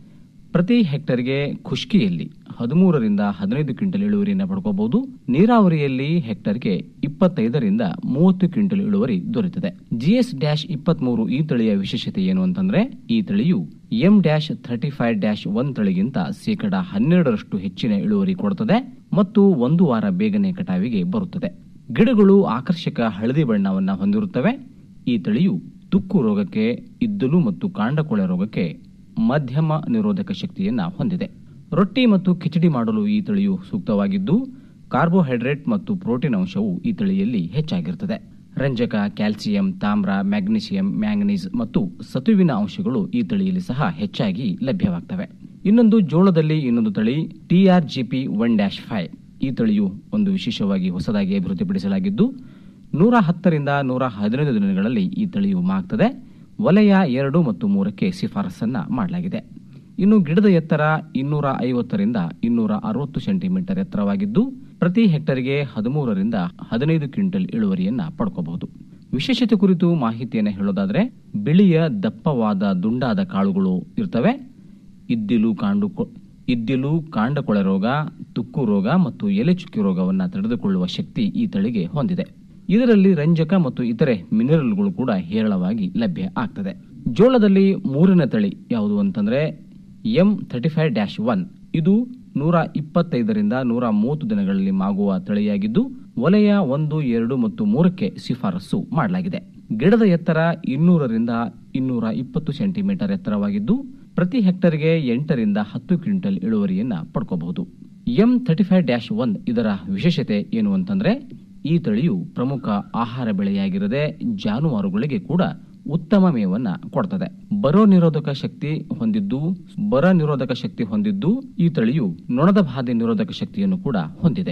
ಪ್ರತಿ ಹೆಕ್ಟರ್ಗೆ ಖುಷ್ಕಿಯಲ್ಲಿ ಹದಿಮೂರರಿಂದ ಹದಿನೈದು ಕ್ವಿಂಟಲ್ ಇಳುವರಿಯನ್ನು ಪಡ್ಕೋಬಹುದು ನೀರಾವರಿಯಲ್ಲಿ ಹೆಕ್ಟರ್ಗೆ ಇಪ್ಪತ್ತೈದರಿಂದ ಮೂವತ್ತು ಕ್ವಿಂಟಲ್ ಇಳುವರಿ ದೊರೆಯುತ್ತದೆ ಜಿಎಸ್ ಡ್ಯಾಶ್ ಇಪ್ಪತ್ಮೂರು ಈ ತಳಿಯ ವಿಶೇಷತೆ ಏನು ಅಂತಂದ್ರೆ ಈ ತಳಿಯು M dash thirty five dash one ತಳಿಗಿಂತ ಶೇಕಡ ಹನ್ನೆರಡರಷ್ಟು ಹೆಚ್ಚಿನ ಇಳುವರಿ ಕೊಡುತ್ತದೆ ಮತ್ತು ಒಂದು ವಾರ ಬೇಗನೆ ಕಟಾವಿಗೆ ಬರುತ್ತದೆ ಗಿಡಗಳು ಆಕರ್ಷಕ ಹಳದಿ ಬಣ್ಣವನ್ನು ಹೊಂದಿರುತ್ತವೆ ಈ ತಳಿಯು ತುಕ್ಕು ರೋಗಕ್ಕೆ ಇದ್ದಲು ಮತ್ತು ಕಾಂಡಕೊಳೆ ರೋಗಕ್ಕೆ ಮಧ್ಯಮ ನಿರೋಧಕ ಶಕ್ತಿಯನ್ನ ಹೊಂದಿದೆ ರೊಟ್ಟಿ ಮತ್ತು ಕಿಚಡಿ ಮಾಡಲು ಈ ತಳಿಯು ಸೂಕ್ತವಾಗಿದ್ದು ಕಾರ್ಬೋಹೈಡ್ರೇಟ್ ಮತ್ತು ಪ್ರೋಟೀನ್ ಅಂಶವು ಈ ತಳಿಯಲ್ಲಿ ಹೆಚ್ಚಾಗಿರುತ್ತದೆ ರಂಜಕ ಕ್ಯಾಲ್ಸಿಯಂ ತಾಮ್ರ ಮ್ಯಾಗ್ನೀಸಿಯಂ ಮ್ಯಾಂಗನೀಸ್ ಮತ್ತು ಸತುವಿನ ಅಂಶಗಳು ಈ ತಳಿಯಲ್ಲಿ ಸಹ ಹೆಚ್ಚಾಗಿ ಲಭ್ಯವಾಗ್ತವೆ ಇನ್ನೊಂದು ಜೋಳದಲ್ಲಿ ಇನ್ನೊಂದು ತಳಿ ಟಿಆರ್ಜಿಪಿ ಒನ್ ಡ್ಯಾಶ್ ಫೈವ್ ಈ ತಳಿಯು ಒಂದು ವಿಶೇಷವಾಗಿ ಹೊಸದಾಗಿ ಅಭಿವೃದ್ಧಿಪಡಿಸಲಾಗಿದ್ದು ನೂರ ಹತ್ತರಿಂದ ನೂರ ಹದಿನೈದು ದಿನಗಳಲ್ಲಿ ಈ ತಳಿಯು ಮಾಗ್ತದೆ ವಲಯ ಎರಡು ಮತ್ತು ಮೂರಕ್ಕೆ ಶಿಫಾರಸನ್ನ ಮಾಡಲಾಗಿದೆ ಇನ್ನು ಗಿಡದ ಎತ್ತರ ಇನ್ನೂರ ಐವತ್ತರಿಂದ ಇನ್ನೂರ ಅರವತ್ತು ಸೆಂಟಿಮೀಟರ್ ಎತ್ತರವಾಗಿದ್ದು ಪ್ರತಿ ಹೆಕ್ಟರ್ಗೆ ಹದಿಮೂರರಿಂದ ಹದಿನೈದು ಕ್ವಿಂಟಲ್ ಇಳುವರಿಯನ್ನ ಪಡ್ಕೋಬಹುದು ವಿಶೇಷತೆ ಕುರಿತು ಮಾಹಿತಿಯನ್ನು ಹೇಳೋದಾದ್ರೆ ಬಿಳಿಯ ದಪ್ಪವಾದ ದುಂಡಾದ ಕಾಳುಗಳು ಇರ್ತವೆ ಇದ್ದಿಲು ಕಾಂಡು ಇದ್ದಿಲು ಕಾಂಡಕೊಳೆ ರೋಗ ತುಕ್ಕು ರೋಗ ಮತ್ತು ಎಲೆ ಚುಕ್ಕಿ ರೋಗವನ್ನು ತಡೆದುಕೊಳ್ಳುವ ಶಕ್ತಿ ಈ ತಳಿಗೆ ಹೊಂದಿದೆ ಇದರಲ್ಲಿ ರಂಜಕ ಮತ್ತು ಇತರೆ ಮಿನರಲ್ಗಳು ಕೂಡ ಹೇರಳವಾಗಿ ಲಭ್ಯ ಆಗ್ತದೆ ಜೋಳದಲ್ಲಿ ಮೂರನೇ ತಳಿ ಯಾವುದು ಅಂತಂದ್ರೆ M thirty five dash one ಇದು ನೂರ ಇಪ್ಪತ್ತೈದರಿಂದ ನೂರ ಮೂವತ್ತು ದಿನಗಳಲ್ಲಿ ಮಾಗುವ ತಳಿಯಾಗಿದ್ದು ವಲಯ ಒಂದು ಎರಡು ಮತ್ತು ಮೂರಕ್ಕೆ ಶಿಫಾರಸು ಮಾಡಲಾಗಿದೆ ಗಿಡದ ಎತ್ತರ ಇನ್ನೂರರಿಂದ ಇನ್ನೂರ ಇಪ್ಪತ್ತು ಸೆಂಟಿಮೀಟರ್ ಎತ್ತರವಾಗಿದ್ದು ಪ್ರತಿ ಹೆಕ್ಟರ್ಗೆ ಎಂಟರಿಂದ ಹತ್ತು ಕ್ವಿಂಟಲ್ ಇಳುವರಿಯನ್ನ ಪಡ್ಕೋಬಹುದು M thirty five dash one ಇದರ ವಿಶೇಷತೆ ಏನು ಅಂತಂದ್ರೆ ಈ ತಳಿಯು ಪ್ರಮುಖ ಆಹಾರ ಬೆಳೆಯಾಗಿರದೆ ಜಾನುವಾರುಗಳಿಗೆ ಕೂಡ ಉತ್ತಮ ಮೇವನ್ನ ಕೊಡ್ತದೆ ಬರೋ ನಿರೋಧಕ ಶಕ್ತಿ ಹೊಂದಿದ್ದು ಬರ ನಿರೋಧಕ ಶಕ್ತಿ ಹೊಂದಿದ್ದು ಈ ತಳಿಯು ನೊಣದ ಬಾಧೆ ನಿರೋಧಕ ಶಕ್ತಿಯನ್ನು ಕೂಡ ಹೊಂದಿದೆ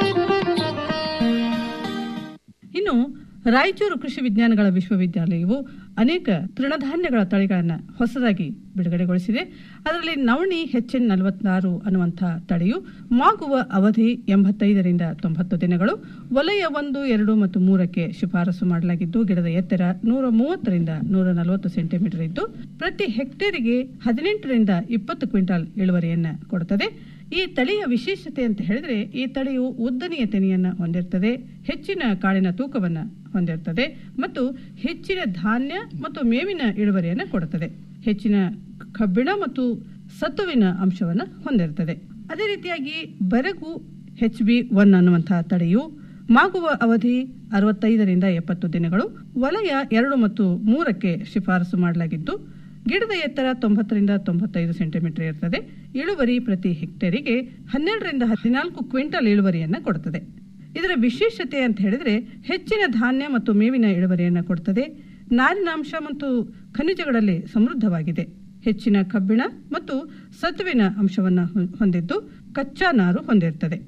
ಇನ್ನು ರಾಯಚೂರು ಕೃಷಿ ವಿಜ್ಞಾನಗಳ ವಿಶ್ವವಿದ್ಯಾಲಯವು ಅನೇಕ ತೃಣಧಾನ್ಯಗಳ ತಳಿಗಳನ್ನು ಹೊಸದಾಗಿ ಬಿಡುಗಡೆಗೊಳಿಸಿದೆ ಅದರಲ್ಲಿ ನವಣಿ ಎನ್ ನಲವತ್ತಾರು ಅನ್ನುವಂತಹ ತಳಿಯು ಮಾಗುವ ಅವಧಿ ಎಂಬತ್ತೈದರಿಂದ ತೊಂಬತ್ತು ದಿನಗಳು ವಲಯ ಒಂದು ಎರಡು ಮತ್ತು ಮೂರಕ್ಕೆ ಶಿಫಾರಸು ಮಾಡಲಾಗಿದ್ದು ಗಿಡದ ಎತ್ತರ ನೂರ ಮೂವತ್ತರಿಂದ ನೂರ ನಲವತ್ತು ಸೆಂಟಿಮೀಟರ್ ಇದ್ದು ಪ್ರತಿ ಹೆಕ್ಟೇರಿಗೆ ಹದಿನೆಂಟರಿಂದ ಇಪ್ಪತ್ತು ಕ್ವಿಂಟಾಲ್ ಇಳುವರಿಯನ್ನ ಕೊಡುತ್ತದೆ ಈ ತಳಿಯ ವಿಶೇಷತೆ ಅಂತ ಹೇಳಿದ್ರೆ ಈ ತಳಿಯು ಉದ್ದನೆಯ ತೆನೆಯನ್ನ ಹೊಂದಿರ್ತದೆ ಹೆಚ್ಚಿನ ಕಾಳಿನ ತೂಕವನ್ನ ಹೊಂದಿರ್ತದೆ ಮತ್ತು ಹೆಚ್ಚಿನ ಧಾನ್ಯ ಮತ್ತು ಮೇವಿನ ಇಳುವರಿಯನ್ನು ಕೊಡುತ್ತದೆ ಹೆಚ್ಚಿನ ಕಬ್ಬಿಣ ಮತ್ತು ಸತ್ತುವಿನ ಅಂಶವನ್ನು ಹೊಂದಿರುತ್ತದೆ ಅದೇ ರೀತಿಯಾಗಿ ಬರಗು ಎಚ್ ಬಿ ಒನ್ ಅನ್ನುವಂತಹ ತಳಿಯು ಮಾಗುವ ಅವಧಿ ಅರವತ್ತೈದರಿಂದ ಎಪ್ಪತ್ತು ದಿನಗಳು ವಲಯ ಎರಡು ಮತ್ತು ಮೂರಕ್ಕೆ ಶಿಫಾರಸು ಮಾಡಲಾಗಿದ್ದು ಗಿಡದ ಎತ್ತರ ತೊಂಬತ್ತರಿಂದ ತೊಂಬತ್ತೈದು ಸೆಂಟಿಮೀಟರ್ ಇರ್ತದೆ ಇಳುವರಿ ಪ್ರತಿ ಹೆಕ್ಟೇರಿಗೆ ಹನ್ನೆರಡರಿಂದ ಹದಿನಾಲ್ಕು ಕ್ವಿಂಟಲ್ ಇಳುವರಿಯನ್ನ ಕೊಡುತ್ತದೆ ಇದರ ವಿಶೇಷತೆ ಅಂತ ಹೇಳಿದ್ರೆ ಹೆಚ್ಚಿನ ಧಾನ್ಯ ಮತ್ತು ಮೇವಿನ ಇಳುವರಿಯನ್ನು ಕೊಡುತ್ತದೆ ನಾರಿನಾಂಶ ಮತ್ತು ಖನಿಜಗಳಲ್ಲಿ ಸಮೃದ್ಧವಾಗಿದೆ ಹೆಚ್ಚಿನ ಕಬ್ಬಿಣ ಮತ್ತು ಸತ್ವಿನ ಅಂಶವನ್ನು ಹೊಂದಿದ್ದು ಕಚ್ಚಾ ನಾರು ಹೊಂದಿರುತ್ತದೆ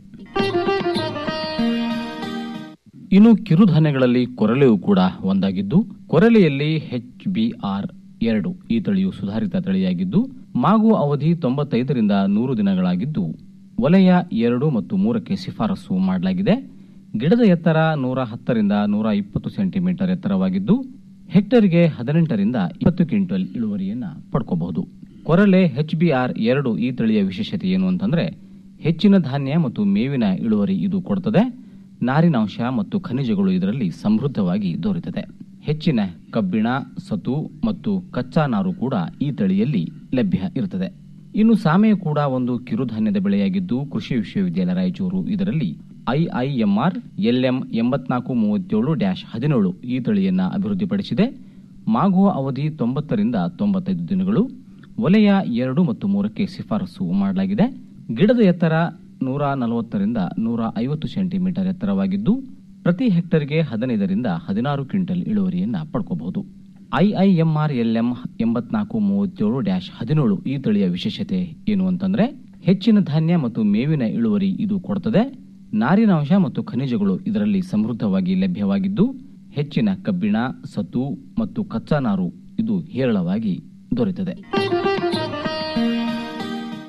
ಇನ್ನು ಕಿರುಧಾನ್ಯಗಳಲ್ಲಿ ಕೊರಲೆಯೂ ಕೂಡ ಒಂದಾಗಿದ್ದು ಕೊರಲೆಯಲ್ಲಿ ಎಚ್ ಬಿ ಆರ್ ಎರಡು ಈ ತಳಿಯು ಸುಧಾರಿತ ತಳಿಯಾಗಿದ್ದು ಮಾಗುವ ಅವಧಿ ತೊಂಬತ್ತೈದರಿಂದ ನೂರು ದಿನಗಳಾಗಿದ್ದು ವಲಯ ಎರಡು ಮತ್ತು ಮೂರಕ್ಕೆ ಶಿಫಾರಸು ಮಾಡಲಾಗಿದೆ ಗಿಡದ ಎತ್ತರ ನೂರ ಹತ್ತರಿಂದ ನೂರ ಇಪ್ಪತ್ತು ಸೆಂಟಿಮೀಟರ್ ಎತ್ತರವಾಗಿದ್ದು ಹೆಕ್ಟರ್ಗೆ ಹದಿನೆಂಟರಿಂದ ಇಪ್ಪತ್ತು ಕ್ವಿಂಟಲ್ ಇಳುವರಿಯನ್ನ ಪಡ್ಕೋಬಹುದು ಕೊರಲೆ ಎಚ್ ಬಿ ಆರ್ ಎರಡು ಈ ತಳಿಯ ವಿಶೇಷತೆ ಏನು ಅಂತಂದ್ರೆ ಹೆಚ್ಚಿನ ಧಾನ್ಯ ಮತ್ತು ಮೇವಿನ ಇಳುವರಿ ಇದು ಕೊಡುತ್ತದೆ ನಾರಿನಾಂಶ ಮತ್ತು ಖನಿಜಗಳು ಇದರಲ್ಲಿ ಸಮೃದ್ಧವಾಗಿ ದೊರೆಯುತ್ತದೆ ಹೆಚ್ಚಿನ ಕಬ್ಬಿಣ ಸತು ಮತ್ತು ಕಚ್ಚಾ ನಾರು ಕೂಡ ಈ ತಳಿಯಲ್ಲಿ ಲಭ್ಯ ಇರುತ್ತದೆ ಇನ್ನು ಸಾಮೆ ಕೂಡ ಒಂದು ಕಿರುಧಾನ್ಯದ ಬೆಳೆಯಾಗಿದ್ದು ಕೃಷಿ ವಿಶ್ವವಿದ್ಯಾಲಯ ರಾಯಚೂರು ಇದರಲ್ಲಿ ಐಐಎಂಆರ್ ಎಲ್ಎಂ ಎಂಬತ್ನಾಲ್ಕು ಮೂವತ್ತೇಳು ಡ್ಯಾಶ್ ಹದಿನೇಳು ಈ ತಳಿಯನ್ನ ಅಭಿವೃದ್ಧಿಪಡಿಸಿದೆ ಮಾಗುವ ಅವಧಿ ತೊಂಬತ್ತರಿಂದ ತೊಂಬತ್ತೈದು ದಿನಗಳು ವಲಯ ಎರಡು ಮತ್ತು ಮೂರಕ್ಕೆ ಶಿಫಾರಸು ಮಾಡಲಾಗಿದೆ ಗಿಡದ ಎತ್ತರ ನೂರ ನಲವತ್ತರಿಂದ ನೂರ ಐವತ್ತು ಸೆಂಟಿಮೀಟರ್ ಎತ್ತರವಾಗಿದ್ದು ಪ್ರತಿ ಹೆಕ್ಟರ್ಗೆ ಹದಿನೈದರಿಂದ ಹದಿನಾರು ಕ್ವಿಂಟಲ್ ಇಳುವರಿಯನ್ನ ಪಡ್ಕೋಬಹುದು ಐಐಎಂಆರ್ ಎಲ್ಎಂ ಎಂಬತ್ನಾಲ್ಕು ಮೂವತ್ತೇಳು ಡ್ಯಾಶ್ ಹದಿನೇಳು ಈ ತಳಿಯ ವಿಶೇಷತೆ ಏನು ಅಂತಂದ್ರೆ ಹೆಚ್ಚಿನ ಧಾನ್ಯ ಮತ್ತು ಮೇವಿನ ಇಳುವರಿ ಇದು ಕೊಡುತ್ತದೆ ನಾರಿನಾಂಶ ಮತ್ತು ಖನಿಜಗಳು ಇದರಲ್ಲಿ ಸಮೃದ್ಧವಾಗಿ ಲಭ್ಯವಾಗಿದ್ದು ಹೆಚ್ಚಿನ ಕಬ್ಬಿಣ ಸತು ಮತ್ತು ಕಚ್ಚಾ ನಾರು ಇದು ಹೇರಳವಾಗಿ ದೊರೆಯುತ್ತದೆ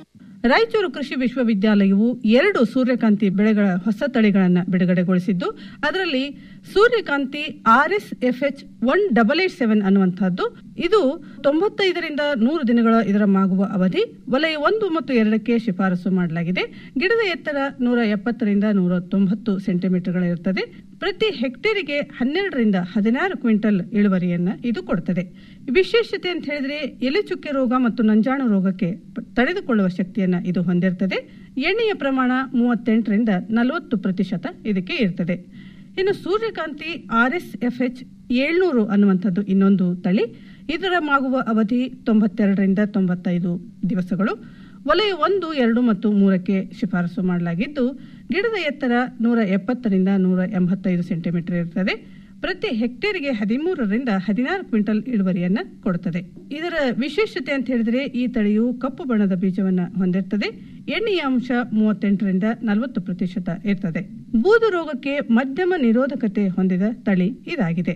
ರಾಯಚೂರು ಕೃಷಿ ವಿಶ್ವವಿದ್ಯಾಲಯವು ಎರಡು ಸೂರ್ಯಕಾಂತಿ ಬೆಳೆಗಳ ಹೊಸ ತಳಿಗಳನ್ನು ಬಿಡುಗಡೆಗೊಳಿಸಿದ್ದು ಅದರಲ್ಲಿ ಸೂರ್ಯಕಾಂತಿ R S F H one double eight seven ಅನ್ನುವಂತಹದ್ದು ಇದು ತೊಂಬತ್ತೈದರಿಂದ ನೂರು ದಿನಗಳ ಇದರ ಮಾಗುವ ಅವಧಿ ವಲಯ ಒಂದು ಮತ್ತು ಎರಡಕ್ಕೆ ಶಿಫಾರಸು ಮಾಡಲಾಗಿದೆ ಗಿಡದ ಎತ್ತರ ನೂರ ಎಪ್ಪತ್ತರಿಂದ ನೂರ ತೊಂಬತ್ತು ಸೆಂಟಿಮೀಟರ್ಗಳಿರುತ್ತದೆ ಪ್ರತಿ ಹೆಕ್ಟೇರಿಗೆ ಹನ್ನೆರಡರಿಂದ ಹದಿನಾರು ಕ್ವಿಂಟಲ್ ಇಳುವರಿಯನ್ನ ಇದು ಕೊಡುತ್ತದೆ ವಿಶೇಷತೆ ಅಂತ ಹೇಳಿದ್ರೆ ಎಲೆ ಚುಕ್ಕೆ ರೋಗ ಮತ್ತು ನಂಜಾಣು ರೋಗಕ್ಕೆ ಪ- ತಡೆದುಕೊಳ್ಳುವ ಶಕ್ತಿಯನ್ನ ಇದು ಹೊಂದಿರುತ್ತದೆ ಎಣ್ಣೆಯ ಪ್ರಮಾಣ ಮೂವತ್ತೆಂಟರಿಂದ ನಲವತ್ತು ಪ್ರತಿಶತ ಇದಕ್ಕೆ ಇರ್ತದೆ ಇನ್ನು ಸೂರ್ಯಕಾಂತಿ ಆರ್ ಎಸ್ ಎಫ್ ಎಚ್ ಏಳ್ನೂರು ಅನ್ನುವಂಥದ್ದು ಇನ್ನೊಂದು ತಳಿ ಇದರ ಮಾಗುವ ಅವಧಿ ತೊಂಬತ್ತೆರಡರಿಂದ ತೊಂಬತ್ತೈದು ದಿವಸಗಳು ವಲಯ ಒಂದು ಎರಡು ಮತ್ತು ಮೂರಕ್ಕೆ ಶಿಫಾರಸು ಮಾಡಲಾಗಿದ್ದು ಗಿಡದ ಎತ್ತರ ನೂರ ಎಪ್ಪತ್ತರಿಂದ ನೂರ ಎಂಬತ್ತೈದು ಸೆಂಟಿಮೀಟರ್ ಇರುತ್ತದೆ ಪ್ರತಿ ಹೆಕ್ಟೇರ್ಗೆ ಹದಿಮೂರರಿಂದ ಹದಿನಾರು ಕ್ವಿಂಟಲ್ ಇಳುವರಿಯನ್ನ ಕೊಡುತ್ತದೆ ಇದರ ವಿಶೇಷತೆ ಅಂತ ಹೇಳಿದ್ರೆ ಈ ತಳಿಯು ಕಪ್ಪು ಬಣ್ಣದ ಬೀಜವನ್ನ ಹೊಂದಿರುತ್ತದೆ ಎಣ್ಣೆಯ ಅಂಶ ಮೂವತ್ತೆಂಟರಿಂದ ನಲವತ್ತು ಪ್ರತಿಶತ ಇರ್ತದೆ ಬೂದು ರೋಗಕ್ಕೆ ಮಧ್ಯಮ ನಿರೋಧಕತೆ ಹೊಂದಿದ ತಳಿ ಇದಾಗಿದೆ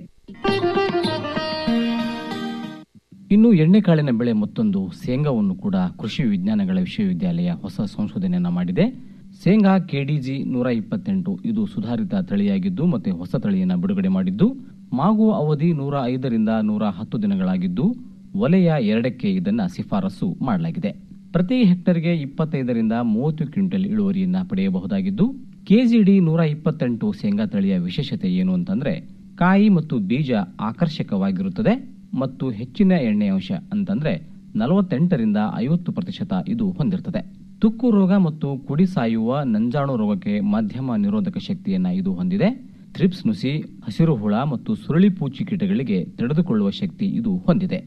ಇನ್ನು ಎಣ್ಣೆಕಾಳಿನ ಬೆಳೆ ಮತ್ತೊಂದು ಶೇಂಗಾವನ್ನು ಕೂಡ ಕೃಷಿ ವಿಜ್ಞಾನಗಳ ವಿಶ್ವವಿದ್ಯಾಲಯ ಹೊಸ ಸಂಶೋಧನೆಯನ್ನ ಮಾಡಿದೆ ಶೇಂಗಾ ಕೆಡಿಜಿ ನೂರ ಇಪ್ಪತ್ತೆಂಟು ಇದು ಸುಧಾರಿತ ತಳಿಯಾಗಿದ್ದು ಮತ್ತೆ ಹೊಸ ತಳಿಯನ್ನ ಬಿಡುಗಡೆ ಮಾಡಿದ್ದು ಮಾಗುವ ಅವಧಿ ನೂರ ಐದರಿಂದ ನೂರ ಹತ್ತು ದಿನಗಳಾಗಿದ್ದು ವಲಯ ಎರಡಕ್ಕೆ ಇದನ್ನ ಶಿಫಾರಸು ಮಾಡಲಾಗಿದೆ ಪ್ರತಿ ಹೆಕ್ಟರ್ಗೆ ಇಪ್ಪತ್ತೈದರಿಂದ ಮೂವತ್ತು ಕ್ವಿಂಟಲ್ ಇಳುವರಿಯನ್ನ ಪಡೆಯಬಹುದಾಗಿದ್ದು ಕೆಜಿಡಿ ನೂರ ಇಪ್ಪತ್ತೆಂಟು ಶೇಂಗಾ ತಳಿಯ ವಿಶೇಷತೆ ಏನು ಅಂತಂದ್ರೆ ಕಾಯಿ ಮತ್ತು ಬೀಜ ಆಕರ್ಷಕವಾಗಿರುತ್ತದೆ ಮತ್ತು ಹೆಚ್ಚಿನ ಎಣ್ಣೆ ಅಂಶ ಅಂತಂದ್ರೆ ನಲವತ್ತೆಂಟರಿಂದ ಐವತ್ತು ಪ್ರತಿಶತ ಇದು ಹೊಂದಿರುತ್ತದೆ ತುಕ್ಕು ರೋಗ ಮತ್ತು ಕುಡಿ ಸಾಯುವ ನಂಜಾಣು ರೋಗಕ್ಕೆ ಮಧ್ಯಮ ನಿರೋಧಕ ಶಕ್ತಿಯನ್ನ ಇದು ಹೊಂದಿದೆ ಥ್ರಿಪ್ಸ್ ನುಸಿ ಹಸಿರು ಹುಳ ಮತ್ತು ಸುರಳಿ ಪೂಚಿ ಕೀಟಗಳಿಗೆ ತಡೆದುಕೊಳ್ಳುವ ಶಕ್ತಿ ಇದು ಹೊಂದಿದೆ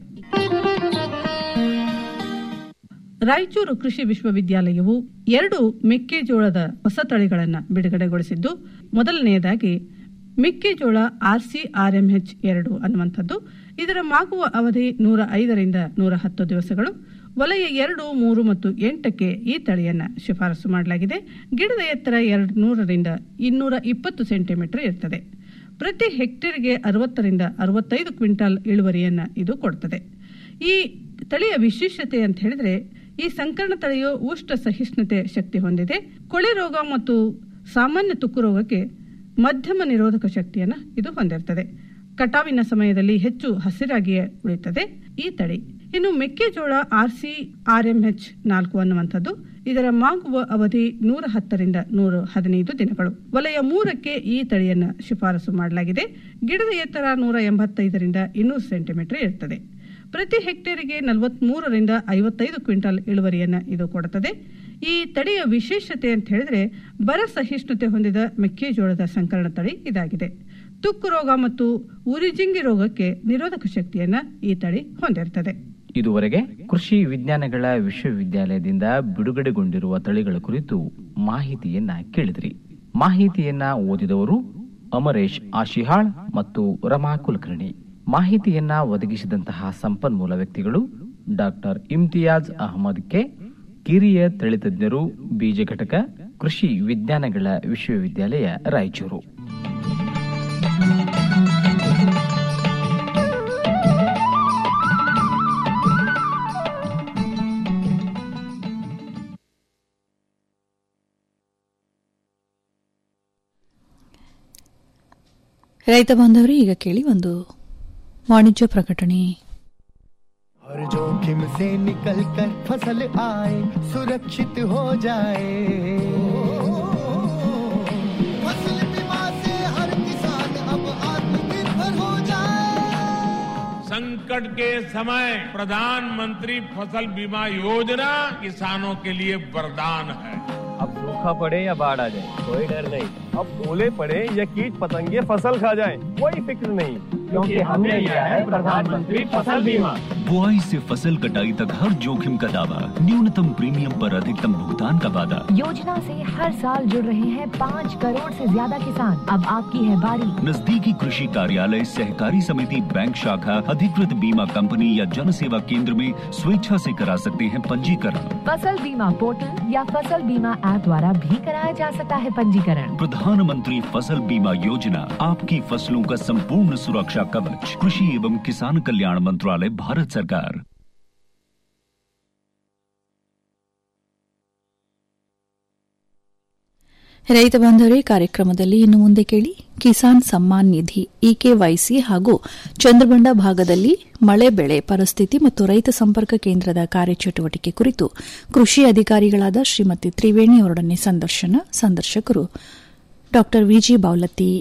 ರಾಯಚೂರು ಕೃಷಿ ವಿಶ್ವವಿದ್ಯಾಲಯವು ಎರಡು ಮೆಕ್ಕೆಜೋಳದ ಹೊಸ ತಳಿಗಳನ್ನು ಬಿಡುಗಡೆಗೊಳಿಸಿದ್ದು ಮೊದಲನೆಯದಾಗಿ ಮೆಕ್ಕೆಜೋಳ ಆರ್ಸಿಆರ್ಎಂಎಚ್ ಎರಡು ಅನ್ನುವಂಥದ್ದು ಇದರ ಮಾಗುವ ಅವಧಿ ನೂರ ಐದರಿಂದ ನೂರ ಹತ್ತು ದಿವಸಗಳು ವಲಯ ಎರಡು ಮೂರು ಮತ್ತು ಎಂಟಕ್ಕೆ ಈ ತಳಿಯನ್ನ ಶಿಫಾರಸು ಮಾಡಲಾಗಿದೆ ಗಿಡದ ಎತ್ತರ ಎರಡು ನೂರರಿಂದ ಇನ್ನೂರ ಇಪ್ಪತ್ತು ಸೆಂಟಿಮೀಟರ್ ಇರ್ತದೆ ಪ್ರತಿ ಹೆಕ್ಟೇರ್ಗೆ ಅರವತ್ತರಿಂದ ಅರವತ್ತೈದು ಕ್ವಿಂಟಾಲ್ ಇಳುವರಿಯನ್ನ ಇದು ಕೊಡ್ತದೆ ಈ ತಳಿಯ ವಿಶೇಷತೆ ಅಂತ ಹೇಳಿದ್ರೆ ಈ ಸಂಕರಣ ತಳಿಯು ಉಷ್ಣ ಸಹಿಷ್ಣುತೆ ಶಕ್ತಿ ಹೊಂದಿದೆ ಕೊಳೆ ರೋಗ ಮತ್ತು ಸಾಮಾನ್ಯ ತುಕ್ಕು ರೋಗಕ್ಕೆ ಮಧ್ಯಮ ನಿರೋಧಕ ಶಕ್ತಿಯನ್ನ ಇದು ಹೊಂದಿರ್ತದೆ ಕಟಾವಿನ ಸಮಯದಲ್ಲಿ ಹೆಚ್ಚು ಹಸಿರಾಗಿಯೇ ಉಳಿಯುತ್ತದೆ ಈ ತಳಿ ಇನ್ನು ಮೆಕ್ಕೆಜೋಳ ಆರ್ಸಿ ಆರ್ಎಂಎಚ್ ನಾಲ್ಕು ಅನ್ನುವಂಥದ್ದು ಇದರ ಮಾಗುವ ಅವಧಿ ನೂರ ಹತ್ತರಿಂದ ನೂರ ಹದಿನೈದು ದಿನಗಳು ವಲಯ ಮೂರಕ್ಕೆ ಈ ತಳಿಯನ್ನ ಶಿಫಾರಸು ಮಾಡಲಾಗಿದೆ ಗಿಡದ ಎತ್ತರ ನೂರ ಎಂಬತ್ತೈದರಿಂದ ಇನ್ನೂರು ಸೆಂಟಿಮೀಟರ್ ಇರುತ್ತದೆ ಪ್ರತಿ ಹೆಕ್ಟೇರಿಗೆ ನಲವತ್ಮೂರರಿಂದ ಐವತ್ತೈದು ಕ್ವಿಂಟಲ್ ಇಳುವರಿಯನ್ನ ಇದು ಕೊಡುತ್ತದೆ ಈ ತಳಿಯ ವಿಶೇಷತೆ ಅಂತ ಹೇಳಿದ್ರೆ ಬರ ಸಹಿಷ್ಣುತೆ ಹೊಂದಿದ ಮೆಕ್ಕೆಜೋಳದ ಸಂಕರಣ ತಳಿ ಇದಾಗಿದೆ ತುಕ್ಕು ರೋಗ ಮತ್ತು ಉರಿಜಿಂಗಿ ರೋಗಕ್ಕೆ ನಿರೋಧಕ ಶಕ್ತಿಯನ್ನ ಈ ತಳಿ ಹೊಂದಿರುತ್ತದೆ ಇದುವರೆಗೆ ಕೃಷಿ ವಿಜ್ಞಾನಗಳ ವಿಶ್ವವಿದ್ಯಾಲಯದಿಂದ ಬಿಡುಗಡೆಗೊಂಡಿರುವ ತಳಿಗಳ ಕುರಿತು ಮಾಹಿತಿಯನ್ನ ಕೇಳಿದ್ರಿ ಮಾಹಿತಿಯನ್ನ ಓದಿದವರು ಅಮರೇಶ್ ಆಶಿಹಾಳ್ ಮತ್ತು ರಮಾ ಕುಲಕರ್ಣಿ ಮಾಹಿತಿಯನ್ನ ಒದಗಿಸಿದಂತಹ ಸಂಪನ್ಮೂಲ ವ್ಯಕ್ತಿಗಳು ಡಾಕ್ಟರ್ ಇಮ್ತಿಯಾಜ್ ಅಹಮದ್ ಕೆ ಕಿರಿಯ ತಳಿತಜ್ಞರು ಬೀಜ ಘಟಕ ಕೃಷಿ ವಿಜ್ಞಾನಗಳ ವಿಶ್ವವಿದ್ಯಾಲಯ ರಾಯಚೂರು ರೈತ ಬಾಂಧವರೇ ಈಗ ಕೇಳಿ ಒಂದು ವಾಣಿಜ್ಯ ಪ್ರಕಟಣೆ हर जोखिम से निकल कर फसल आए सुरक्षित हो जाए फसल बीमा से हर किसान अब आत्मनिर्भर हो जाए संकट के समय प्रधानमंत्री फसल बीमा योजना किसानों के लिए वरदान है अब सूखा पड़े या बाढ़ आ जाए कोई डर नहीं अब ओले पड़े या कीट पतंगे फसल खा जाए कोई फिक्र नहीं क्योंकि हमने लिया है प्रधानमंत्री फसल बीमा बुआई से फसल कटाई तक हर जोखिम का दावा न्यूनतम प्रीमियम पर अधिकतम भुगतान का वादा योजना से हर साल जुड़ रहे हैं पाँच करोड़ से ज्यादा किसान अब आपकी है बारी नजदीकी कृषि कार्यालय सहकारी समिति बैंक शाखा अधिकृत बीमा कंपनी या जन सेवा केंद्र में स्वेच्छा से करा सकते हैं पंजीकरण फसल बीमा पोर्टल या फसल बीमा ऐप द्वारा भी कराया जा सकता है पंजीकरण प्रधानमंत्री फसल बीमा योजना आपकी फसलों का संपूर्ण सुरक्षा कवच कृषि एवं किसान कल्याण मंत्रालय भारत सरकार ರೈತ ಬಾಂಧವರೇ ಕಾರ್ಯಕ್ರಮದಲ್ಲಿ ಇನ್ನು ಮುಂದೆ ಕೇಳಿ ಕಿಸಾನ್ ಸಮ್ಮಾನ್ ನಿಧಿ ಇಕೆವೈಸಿ ಹಾಗೂ ಚಂದ್ರಬಂಡ ಭಾಗದಲ್ಲಿ ಮಳೆ ಬೆಳೆ ಪರಿಸ್ಥಿತಿ ಮತ್ತು ರೈತ ಸಂಪರ್ಕ ಕೇಂದ್ರದ ಕಾರ್ಯಚಟುವಟಿಕೆ ಕುರಿತು ಕೃಷಿ ಅಧಿಕಾರಿಗಳಾದ ಶ್ರೀಮತಿ ತ್ರಿವೇಣಿ ಅವರೊಡನೆ ಸಂದರ್ಶನ ಸಂದರ್ಶಕರು ಡಾ ವಿಜಿ ಬಾವಲತ್ತಿ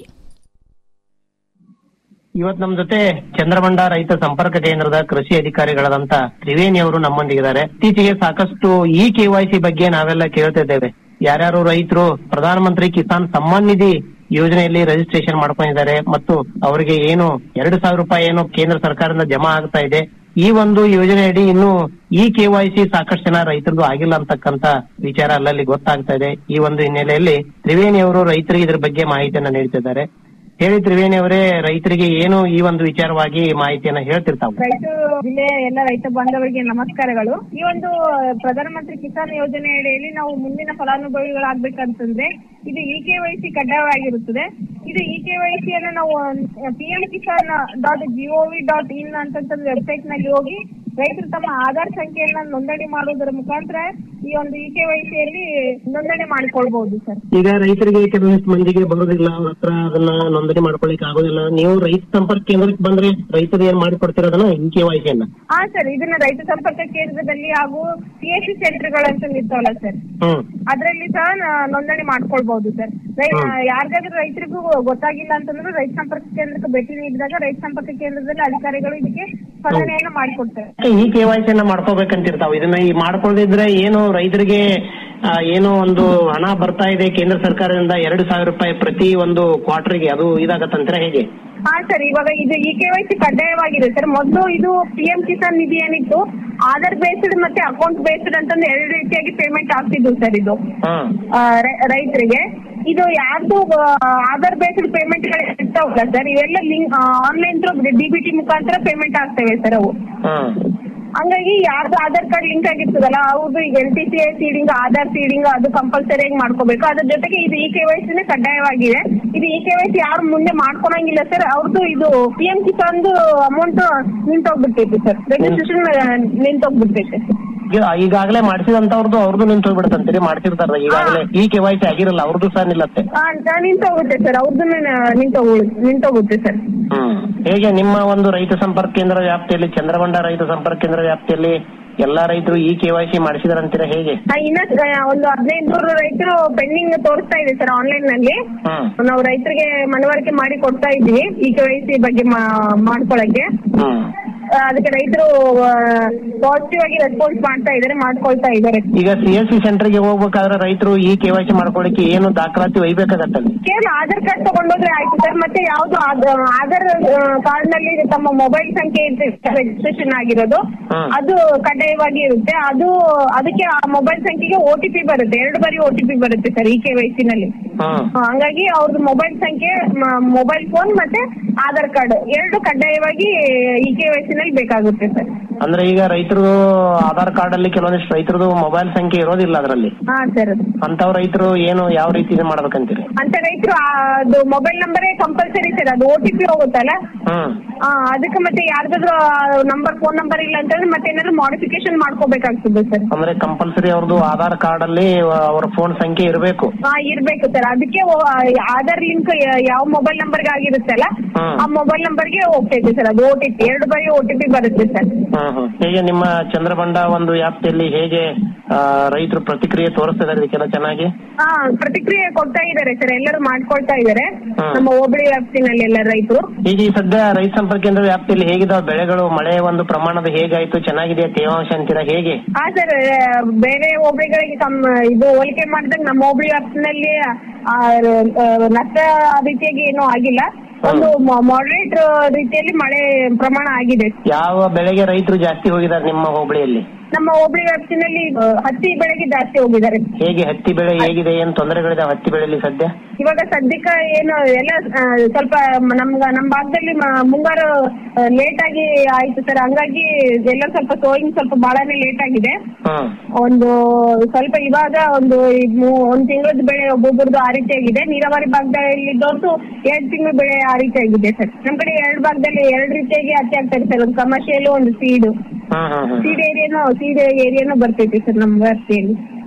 ಇವತ್ ನಮ್ ಜೊತೆ ಚಂದ್ರಮಂಡ ರೈತ ಸಂಪರ್ಕ ಕೇಂದ್ರದ ಕೃಷಿ ಅಧಿಕಾರಿಗಳಾದಂತ ತ್ರಿವೇಣಿ ಅವರು ನಮ್ಮೊಂದಿಗಿದ್ದಾರೆ ಇತ್ತೀಚೆಗೆ ಸಾಕಷ್ಟು ಇ ಕೆವೈಸಿ ಬಗ್ಗೆ ನಾವೆಲ್ಲ ಕೇಳ್ತಿದ್ದೇವೆ ಯಾರ್ಯಾರು ರೈತರು ಪ್ರಧಾನಮಂತ್ರಿ ಕಿಸಾನ್ ಸಮ್ಮಾನ್ ನಿಧಿ ಯೋಜನೆಯಲ್ಲಿ ರಿಜಿಸ್ಟ್ರೇಷನ್ ಮಾಡ್ಕೊಂಡಿದ್ದಾರೆ ಮತ್ತು ಅವರಿಗೆ ಏನು ಎರಡು ಸಾವಿರ ರೂಪಾಯಿ ಏನು ಕೇಂದ್ರ ಸರ್ಕಾರದಿಂದ ಜಮಾ ಆಗ್ತಾ ಇದೆ ಈ ಒಂದು ಯೋಜನೆಯಡಿ ಇನ್ನು ಈ ಕೆವೈಸಿ ಸಾಕಷ್ಟು ಜನ ರೈತರದ್ದು ಆಗಿಲ್ಲ ಅಂತಕ್ಕಂತ ವಿಚಾರ ಅಲ್ಲಲ್ಲಿ ಗೊತ್ತಾಗ್ತಾ ಇದೆ ಈ ಒಂದು ಹಿನ್ನೆಲೆಯಲ್ಲಿ ತ್ರಿವೇಣಿ ಅವರು ರೈತರಿಗೆ ಇದ್ರ ಬಗ್ಗೆ ಮಾಹಿತಿಯನ್ನ ನೀಡ್ತಿದ್ದಾರೆ ಹೇಳಿ ತ್ರಿವೇಣಿ ಅವರೇ ರೈತರಿಗೆ ಏನು ಈ ಒಂದು ವಿಚಾರವಾಗಿ ಮಾಹಿತಿಯನ್ನ ಹೇಳ್ತಿರ್ತಾವೆ ರೈತ ಜಿಲ್ಲೆಯ ಎಲ್ಲ ರೈತ ಬಾಂಧವರಿಗೆ ನಮಸ್ಕಾರಗಳು ಈ ಒಂದು ಪ್ರಧಾನಮಂತ್ರಿ ಕಿಸಾನ್ ಯೋಜನೆ ಅಡಿಯಲ್ಲಿ ನಾವು ಮುಂದಿನ ಫಲಾನುಭವಿಗಳಾಗ್ಬೇಕಂತಂದ್ರೆ ಇದು ಇ ಕೆ ವೈ ಸಿ ಕಡ್ಡಾಯವಾಗಿರುತ್ತದೆ ಇದು ಇ ಕೆ ವೈ ಸಿ ಅನ್ನು ನಾವು P M Kisan dot G O V dot in ಅಂತಂತ ವೆಬ್ಸೈಟ್ ನಲ್ಲಿ ಹೋಗಿ ರೈತರು ತಮ್ಮ ಆಧಾರ್ ಸಂಖ್ಯೆಯನ್ನ ನೋಂದಣಿ ಮಾಡುವುದರ ಮುಖಾಂತರ ಈ ಒಂದು ಇ ಕೆ ವೈ ಸಿಯಲ್ಲಿ ನೋಂದಣಿ ಮಾಡಿಕೊಳ್ಬಹುದು ಸರ್ ಈಗ ರೈತರಿಗೆ ಕೆಲವೊಂದಿಷ್ಟು ಮಂದಿಗೆ ಬರೋದಿಲ್ಲ ಅವ್ರ ಹತ್ರ ಅದನ್ನ ನೋಂದಣಿ ಮಾಡ್ಕೊಳ್ಳಿಕ್ ಆಗೋದಿಲ್ಲ ನೀವು ರೈತ ಸಂಪರ್ಕ ಕೇಂದ್ರಕ್ಕೆ ಬಂದ್ರೆ ರೈತರು ಏನ್ ಮಾಡಿಕೊಡ್ತಿರೋದನ್ನ ಇ ಕೆ ವೈಸಿಯನ್ನ ಹಾ ಸರ್ ಇದನ್ನ ರೈತ ಸಂಪರ್ಕ ಕೇಂದ್ರದಲ್ಲಿ ಹಾಗೂ ಸಿ ಎಸ್ ಸಿ ಸೆಂಟರ್ಗಳಂತ ಇರ್ತಾವಲ್ಲ ಸರ್ ಹ್ಮ್ ಅದ್ರಲ್ಲಿ ಸಹ ನ- ನೋಂದಣಿ ಮಾಡ್ಕೊಳ್ಬಹುದು ಸರ್ ರೈ- ಯಾರಿಗಾದ್ರೂ ರೈತರಿಗೂ ಗೊತ್ತಾಗಿಲ್ಲ ಅಂತಂದ್ರೆ ರೈತ ಸಂಪರ್ಕ ಕೇಂದ್ರಕ್ಕೆ ಭೇಟಿ ನೀಡಿದಾಗ ರೈತ ಸಂಪರ್ಕ ಕೇಂದ್ರದಲ್ಲಿ ಅಧಿಕಾರಿಗಳು ಇದಕ್ಕೆ ಸ್ಪಂದನೆಯನ್ನ ಮಾಡಿಕೊಡ್ತಾರೆ ಈ ಕೆ ವೈಸಿಯನ್ನ ಮಾಡ್ಕೋಬೇಕಂತಿರ್ತಾವ ಇದನ್ನ ಈ ಮಾಡ್ಕೊಳ್ದಿದ್ರೆ ಏನು ರೈತರಿಗೆ ಆ, ಏನೋ ಒಂದು ಹಣ ಬರ್ತಾ ಇದೆ ಕೇಂದ್ರ ಸರ್ಕಾರದಿಂದ ಎರಡು ಸಾವಿರ ರೂಪಾಯಿ ಪ್ರತಿ ಒಂದು ಕ್ವಾರ್ಟರ್ಗೆ ಅದು ಇದಾಗತ್ತಂತೀರ ಹೇಗೆ ಹಾ ಸರ್ ಇವಾಗ ಇದು ಇ ಕೆ ವೈ ಸಿ ಕಡ್ಡಾಯವಾಗಿದೆ ಸರ್ ಮೊದಲು ಇದು ಪಿ ಎಂ ಕಿಸಾನ್ ನಿಧಿ ಏನಿತ್ತು ಆಧಾರ್ ಬೇಸ್ಡ್ ಮತ್ತೆ ಅಕೌಂಟ್ ಬೇಸ್ಡ್ ಅಂತಂದು ಎರಡು ರೀತಿಯಾಗಿ ಪೇಮೆಂಟ್ ಆಗ್ತಿದ್ವು ಸರ್ ಇದು ಆ, ರೈ- ರೈತರಿಗೆ ಇದು ಯಾರ್ದು ಆ, ಆಧಾರ್ ಬೇಸ್ಡ್ ಪೇಮೆಂಟ್ ಇರ್ತಾವಲ್ಲ ಸರ್ ಇವೆಲ್ಲ ಲಿಂಕ್ ಆನ್ಲೈನ್ ಥ್ರೂ ಡಿಬಿಟಿ ಮುಖಾಂತರ ಪೇಮೆಂಟ್ ಆಗ್ತವೆ ಸರ್ ಅವು ಹಂಗಾಗಿ ಯಾರ್ದು ಆಧಾರ್ ಕಾರ್ಡ್ ಲಿಂಕ್ ಆಗಿರ್ತದಲ್ಲ ಅವ್ರದ್ದು ಈಗ L T C I seeding Aadhaar seeding ಅದು ಕಂಪಲ್ಸರಿಯಾಗಿ ಮಾಡ್ಕೋಬೇಕು ಅದ್ರ ಜೊತೆಗೆ ಇದು ಇ ಕೆ ವೈ ಸಿನೇ ಕಡ್ಡಾಯವಾಗಿದೆ ಇದು ಇ ಕೆ ವೈ ಸಿ ಯಾರು ಮುಂದೆ ಮಾಡ್ಕೊಳಂಗಿಲ್ಲ ಸರ್ ಅವ್ರದ್ದು ಇದು ಪಿ ಎಂ ಕಿಸಾನ್ದು ಅಮೌಂಟ್ ನಿಂತೋಗ್ಬಿಟ್ಟೈತಿ ಸರ್ ರಿಜಿಸ್ಟ್ರೇಷನ್ ನಿಂತೋಗ್ಬಿಟ್ಟೈತೆ ಈಗ ಈಗಾಗಲೇ ಮಾಡಿಸಿದಂತವ್ರದ್ದು ಅವ್ರದ್ದು ನಿಂತು ಹೋಗ್ಬಿಡುತ್ತಂತೀರಿ ಮಾಡ್ತಿರ್ತಾರ ಈಗಾಗಲೇ ಈ ಕೆ ವೈಸಿ ಆಗಿರಲ್ಲ ಅವ್ರದ್ದು ಸಹ ನಿಲ್ಲತ್ತೆ ಆ, ನಿಂತೋಗುತ್ತೆ ಸರ್ ಅವ್ರದ್ದು ನಿಂತೋಗ್ ನಿಂತೋಗುತ್ತೆ ಸರ್ ಹ್ಮ್ ಹೇಗೆ ನಿಮ್ಮ ಒಂದು ರೈತ ಸಂಪರ್ಕ ಕೇಂದ್ರ ವ್ಯಾಪ್ತಿಯಲ್ಲಿ ಚಂದ್ರಗೊಂಡ ರೈತ ಸಂಪರ್ಕ ಕೇಂದ್ರ ವ್ಯಾಪ್ತಿಯಲ್ಲಿ ಎಲ್ಲಾ ರೈತರು ಈ ಕೆ ವೈ ಸಿ ಮಾಡಿಸಿದಾರಂತೀರಾ ಹೇಗೆ ಆ, ಇನ್ನ ಆ, ಒಂದು ಹದಿನೈದು ನೂರು ರೈತರು ಪೆಂಡಿಂಗ್ ತೋರಿಸ್ತಾ ಇದೆ ಸರ್ ಆನ್ಲೈನ್ ನಲ್ಲಿ ಹ್ಮ್ ನಾವು ರೈತರಿಗೆ ಮನವರಿಕೆ ಮಾಡಿ ಕೊಡ್ತಾ ಇದ್ವಿ ಈ ಕೆ ವೈ ಸಿ ಬಗ್ಗೆ ಮಾ- ಮಾಡ್ಕೊಳಕ್ಕೆ ಹ್ಮ್ ಆ, ಅದಕ್ಕೆ ರೈತರು ಪಾಸಿಟಿವ್ ಆಗಿ ರೆಸ್ಪಾನ್ಸ್ ಮಾಡ್ತಾ ಇದಾರೆ ಮಾಡ್ಕೊಳ್ತಾ ಇದಾರೆ ಈಗ ಸಿ ಎಸ್ ಸಿ ಸೆಂಟರ್ಗೆ ಹೋಗ್ಬೇಕಾದ್ರೆ ರೈತರು ಈ ಕೆ ವೈ ಸಿ ಮಾಡ್ಕೊಳ್ಳಿಕ್ಕೆ ಏನು ದಾಖಲಾತಿ ಒಯ್ಬೇಕಾಗತ್ತಲ್ಲಿ ಕೇವಲ ಆಧಾರ್ ಕಾರ್ಡ್ ತಗೊಂಡೋದ್ರೆ ಆಯ್ತು ಸರ್ ಮತ್ತೆ ಯಾವ್ದು ಆಧ- ಆಧಾರ್ ಕಾರ್ಡ್ ನಲ್ಲಿ ತಮ್ಮ ಮೊಬೈಲ್ ಸಂಖ್ಯೆ ರಿಜಿಸ್ಟ್ರೇಷನ್ ಆಗಿರೋದು ಅದು ಕಡ್ಡಾಯವಾಗಿ ಇರುತ್ತೆ ಅದು ಅದಕ್ಕೆ ಆ ಮೊಬೈಲ್ ಸಂಖ್ಯೆಗೆ ಒ ಟಿ ಪಿ ಬರುತ್ತೆ ಎರಡು ಬಾರಿ ಒ ಟಿ ಪಿ ಬರುತ್ತೆ sir E K Y C ನಲ್ಲಿ ಹಂಗಾಗಿ ಅವ್ರದ್ದು ಮೊಬೈಲ್ ಸಂಖ್ಯೆ ಮೊಬೈಲ್ ಫೋನ್ ಮತ್ತೆ ಆಧಾರ್ ಕಾರ್ಡ್ ಎರಡು ಕಡ್ಡಾಯವಾಗಿ ಈ ಕೆ ವೈ ಸಿ ನಲ್ಲಿ ಬೇಕಾಗುತ್ತೆ ಸರ್ ಅಂದ್ರೆ ಈಗ ರೈತರು ಆಧಾರ್ ಕಾರ್ಡ್ ಅಲ್ಲಿ ಕೆಲವೊಂದಿಷ್ಟು ರೈತರದು ಮೊಬೈಲ್ ಸಂಖ್ಯೆ ಇರೋದಿಲ್ಲ ಅದರಲ್ಲಿ ಹಾ ಸರ್ ಅಂತವ್ ರೈತರು ಏನು ಯಾವ ರೀತಿ ಇದು ಮಾಡ್ಬೇಕಂತೀರಿ ಅಂತ ರೈತರು ಅದು ಮೊಬೈಲ್ ನಂಬರೇ ಕಂಪಲ್ಸರಿ ಸರ್ ಅದು ಒ ಟಿ ಪಿ ಹೋಗುತ್ತಲ್ಲ ಹ್ಮ್ ಆ, ಅದಕ್ಕೆ ಮತ್ತೆ ಯಾರ್ದಾದ್ರು ನಂಬರ್ ಫೋನ್ ನಂಬರ್ ಇಲ್ಲ ಅಂತಂದ್ರೆ ಮತ್ತೆ ಏನಾದ್ರು ಮಾಡಿಫಿಕೇಶನ್ ಮಾಡ್ಕೋಬೇಕಾಗ್ತದೆ ಸರ್ ಅಂದ್ರೆ ಕಂಪಲ್ಸರಿ ಅವ್ರದ್ದು ಆಧಾರ್ ಕಾರ್ಡ್ ಅಲ್ಲಿ ಅವರ ಫೋನ್ ಸಂಖ್ಯೆ ಇರಬೇಕು ಹಾ ಇರ್ಬೇಕು ಸರ್ ಅದಕ್ಕೆ ಓ- ಆ, ಆಧಾರ್ ಲಿಂಕ್ ಯಾವ ಮೊಬೈಲ್ ನಂಬರ್ಗೆ ಆಗಿರುತ್ತಲ್ಲ ಆ ಮೊಬೈಲ್ ನಂಬರ್ಗೆ ಹೋಗ್ತೈತೆ ಸರ್ ಅದು ಒ ಟಿ ಪಿ ಎರಡು ಬಾರಿ ಒ ಟಿ ಪಿ ಬರುತ್ತೆ ಸರ್ ಹ್ಮ್ ಹ್ಮ್ ಹೇಗೆ ನಿಮ್ಮ ಚಂದ್ರಬಂಡ ಒಂದು ವ್ಯಾಪ್ತಿಯಲ್ಲಿ ಹೇಗೆ ಆ, ರೈತರು ಪ್ರತಿಕ್ರಿಯೆ ತೋರಿಸ್ತಿದ್ದಾರೆ ಇದಕ್ಕೆಲ್ಲ ಚೆನ್ನಾಗಿ ಹಾ ಪ್ರತಿಕ್ರಿಯೆ ಕೊಡ್ತಾ ಇದಾರೆ ಸರ್ ಎಲ್ಲರೂ ಮಾಡ್ಕೊಳ್ತಾ ಇದಾರೆ ನಮ್ಮ ಹೋಬಳಿ ವ್ಯಾಪ್ತಿನಲ್ಲಿ ಎಲ್ಲ ರೈತರು ಈಗ ಈ ಸದ್ಯ ರೈತ ಸಂಪರ್ಕ ಕೇಂದ್ರ ವ್ಯಾಪ್ತಿಯಲ್ಲಿ ಹೇಗಿದಾವ ಬೆಳೆಗಳು ಮಳೆ ಒಂದು ಪ್ರಮಾಣದ ಹೇಗಾಯ್ತು ಚೆನ್ನಾಗಿದೆಯಾ ತೇವಾಂಶ ಅಂತೀರಾ ಹೇಗೆ ಹಾ ಸರ್ ಬೇರೆ ಹೋಬಳಿಗಳಿಗೆ ತಮ್ಮ ಇದು ಹೋಲಿಕೆ ಮಾಡಿದಾಗ ನಮ್ಮ ಹೋಬಳಿ ವ್ಯಾಪ್ತಿನಲ್ಲಿ ಆ, ಆ, ನಷ್ಟ ರೀತಿಯಾಗಿ ಏನೂ ಆಗಿಲ್ಲ ಒಂದು ಮಾಡರೇಟ್ ರೀತಿಯಲ್ಲಿ ಮಳೆ ಪ್ರಮಾಣ ಆಗಿದೆ ಯಾವ ಬೆಳೆಗೆ ರೈತರು ಜಾಸ್ತಿ ಹೋಗಿದ್ದಾರೆ ನಿಮ್ಮ ಹೋಬಳಿಯಲ್ಲಿ ನಮ್ಮ ಹೋಬಳಿ ವ್ಯಾಪ್ತಿನಲ್ಲಿ ಆ, ಹತ್ತಿ ಬೆಳೆಗೆ ಜಾಸ್ತಿ ಹೋಗಿದ್ದಾರೆ ಹೇಗೆ ಹತ್ತಿ ಬೆಳೆ ಹೇಗಿದೆ ಏನ್ ತೊಂದರೆಗಳಿದಾವೆ ಹತ್ತಿ ಬೆಳೆಯಲ್ಲಿ ಸದ್ಯ ಇವಾಗ ಸದ್ಯಕ್ಕೆ ಏನು ಎಲ್ಲ ಆ, ಸ್ವಲ್ಪ ನಮ್ಗ ನಮ್ ಭಾಗದಲ್ಲಿ ಮ- ಮುಂಗಾರು ಲೇಟ್ ಆಗಿ ಆಯ್ತು ಸರ್ ಹಂಗಾಗಿ ಎಲ್ಲ ಸ್ವಲ್ಪ ಸೋಯಿಂಗ್ ಸ್ವಲ್ಪ ಬಹಳನೇ ಲೇಟ್ ಆಗಿದೆ ಹ್ಮ್ ಒಂದು ಸ್ವಲ್ಪ ಇವಾಗ ಒಂದು ಈ ಮೂ- ಒಂದ್ ತಿಂಗಳದ ಬೆಳೆ ಒಬ್ಬೊಬ್ಬರದು ಆ ರೀತಿ ಆಗಿದೆ ನೀರಾವರಿ ಭಾಗದಲ್ಲಿ ಇದ್ದವ್ರದ್ದು ಎರಡ್ ತಿಂಗಳ ಬೆಳೆ ಆ ರೀತಿ ಆಗಿದೆ ಸರ್ ನಮ್ ಕಡೆ ಎರಡ್ ಭಾಗದಲ್ಲಿ ಎರಡ್ ರೀತಿಯಾಗಿ ಹತ್ತಿ ಆಗ್ತದೆ ಸರ್ ಒಂದು ಕಮರ್ಷಿಯಲ್ ಒಂದು ಸೀಡು ಹ್ಮ್ ಹ್ಮ್ ಹ್ಮ್ ಸೀಡ್ ಏರಿಯಾನು ಸೀಡ್ ಏರಿಯಾನು ಬರ್ತೈತಿ ಸರ್ ನಮ್ಮ ವ್ಯಾಪ್ತಿಯಲ್ಲಿ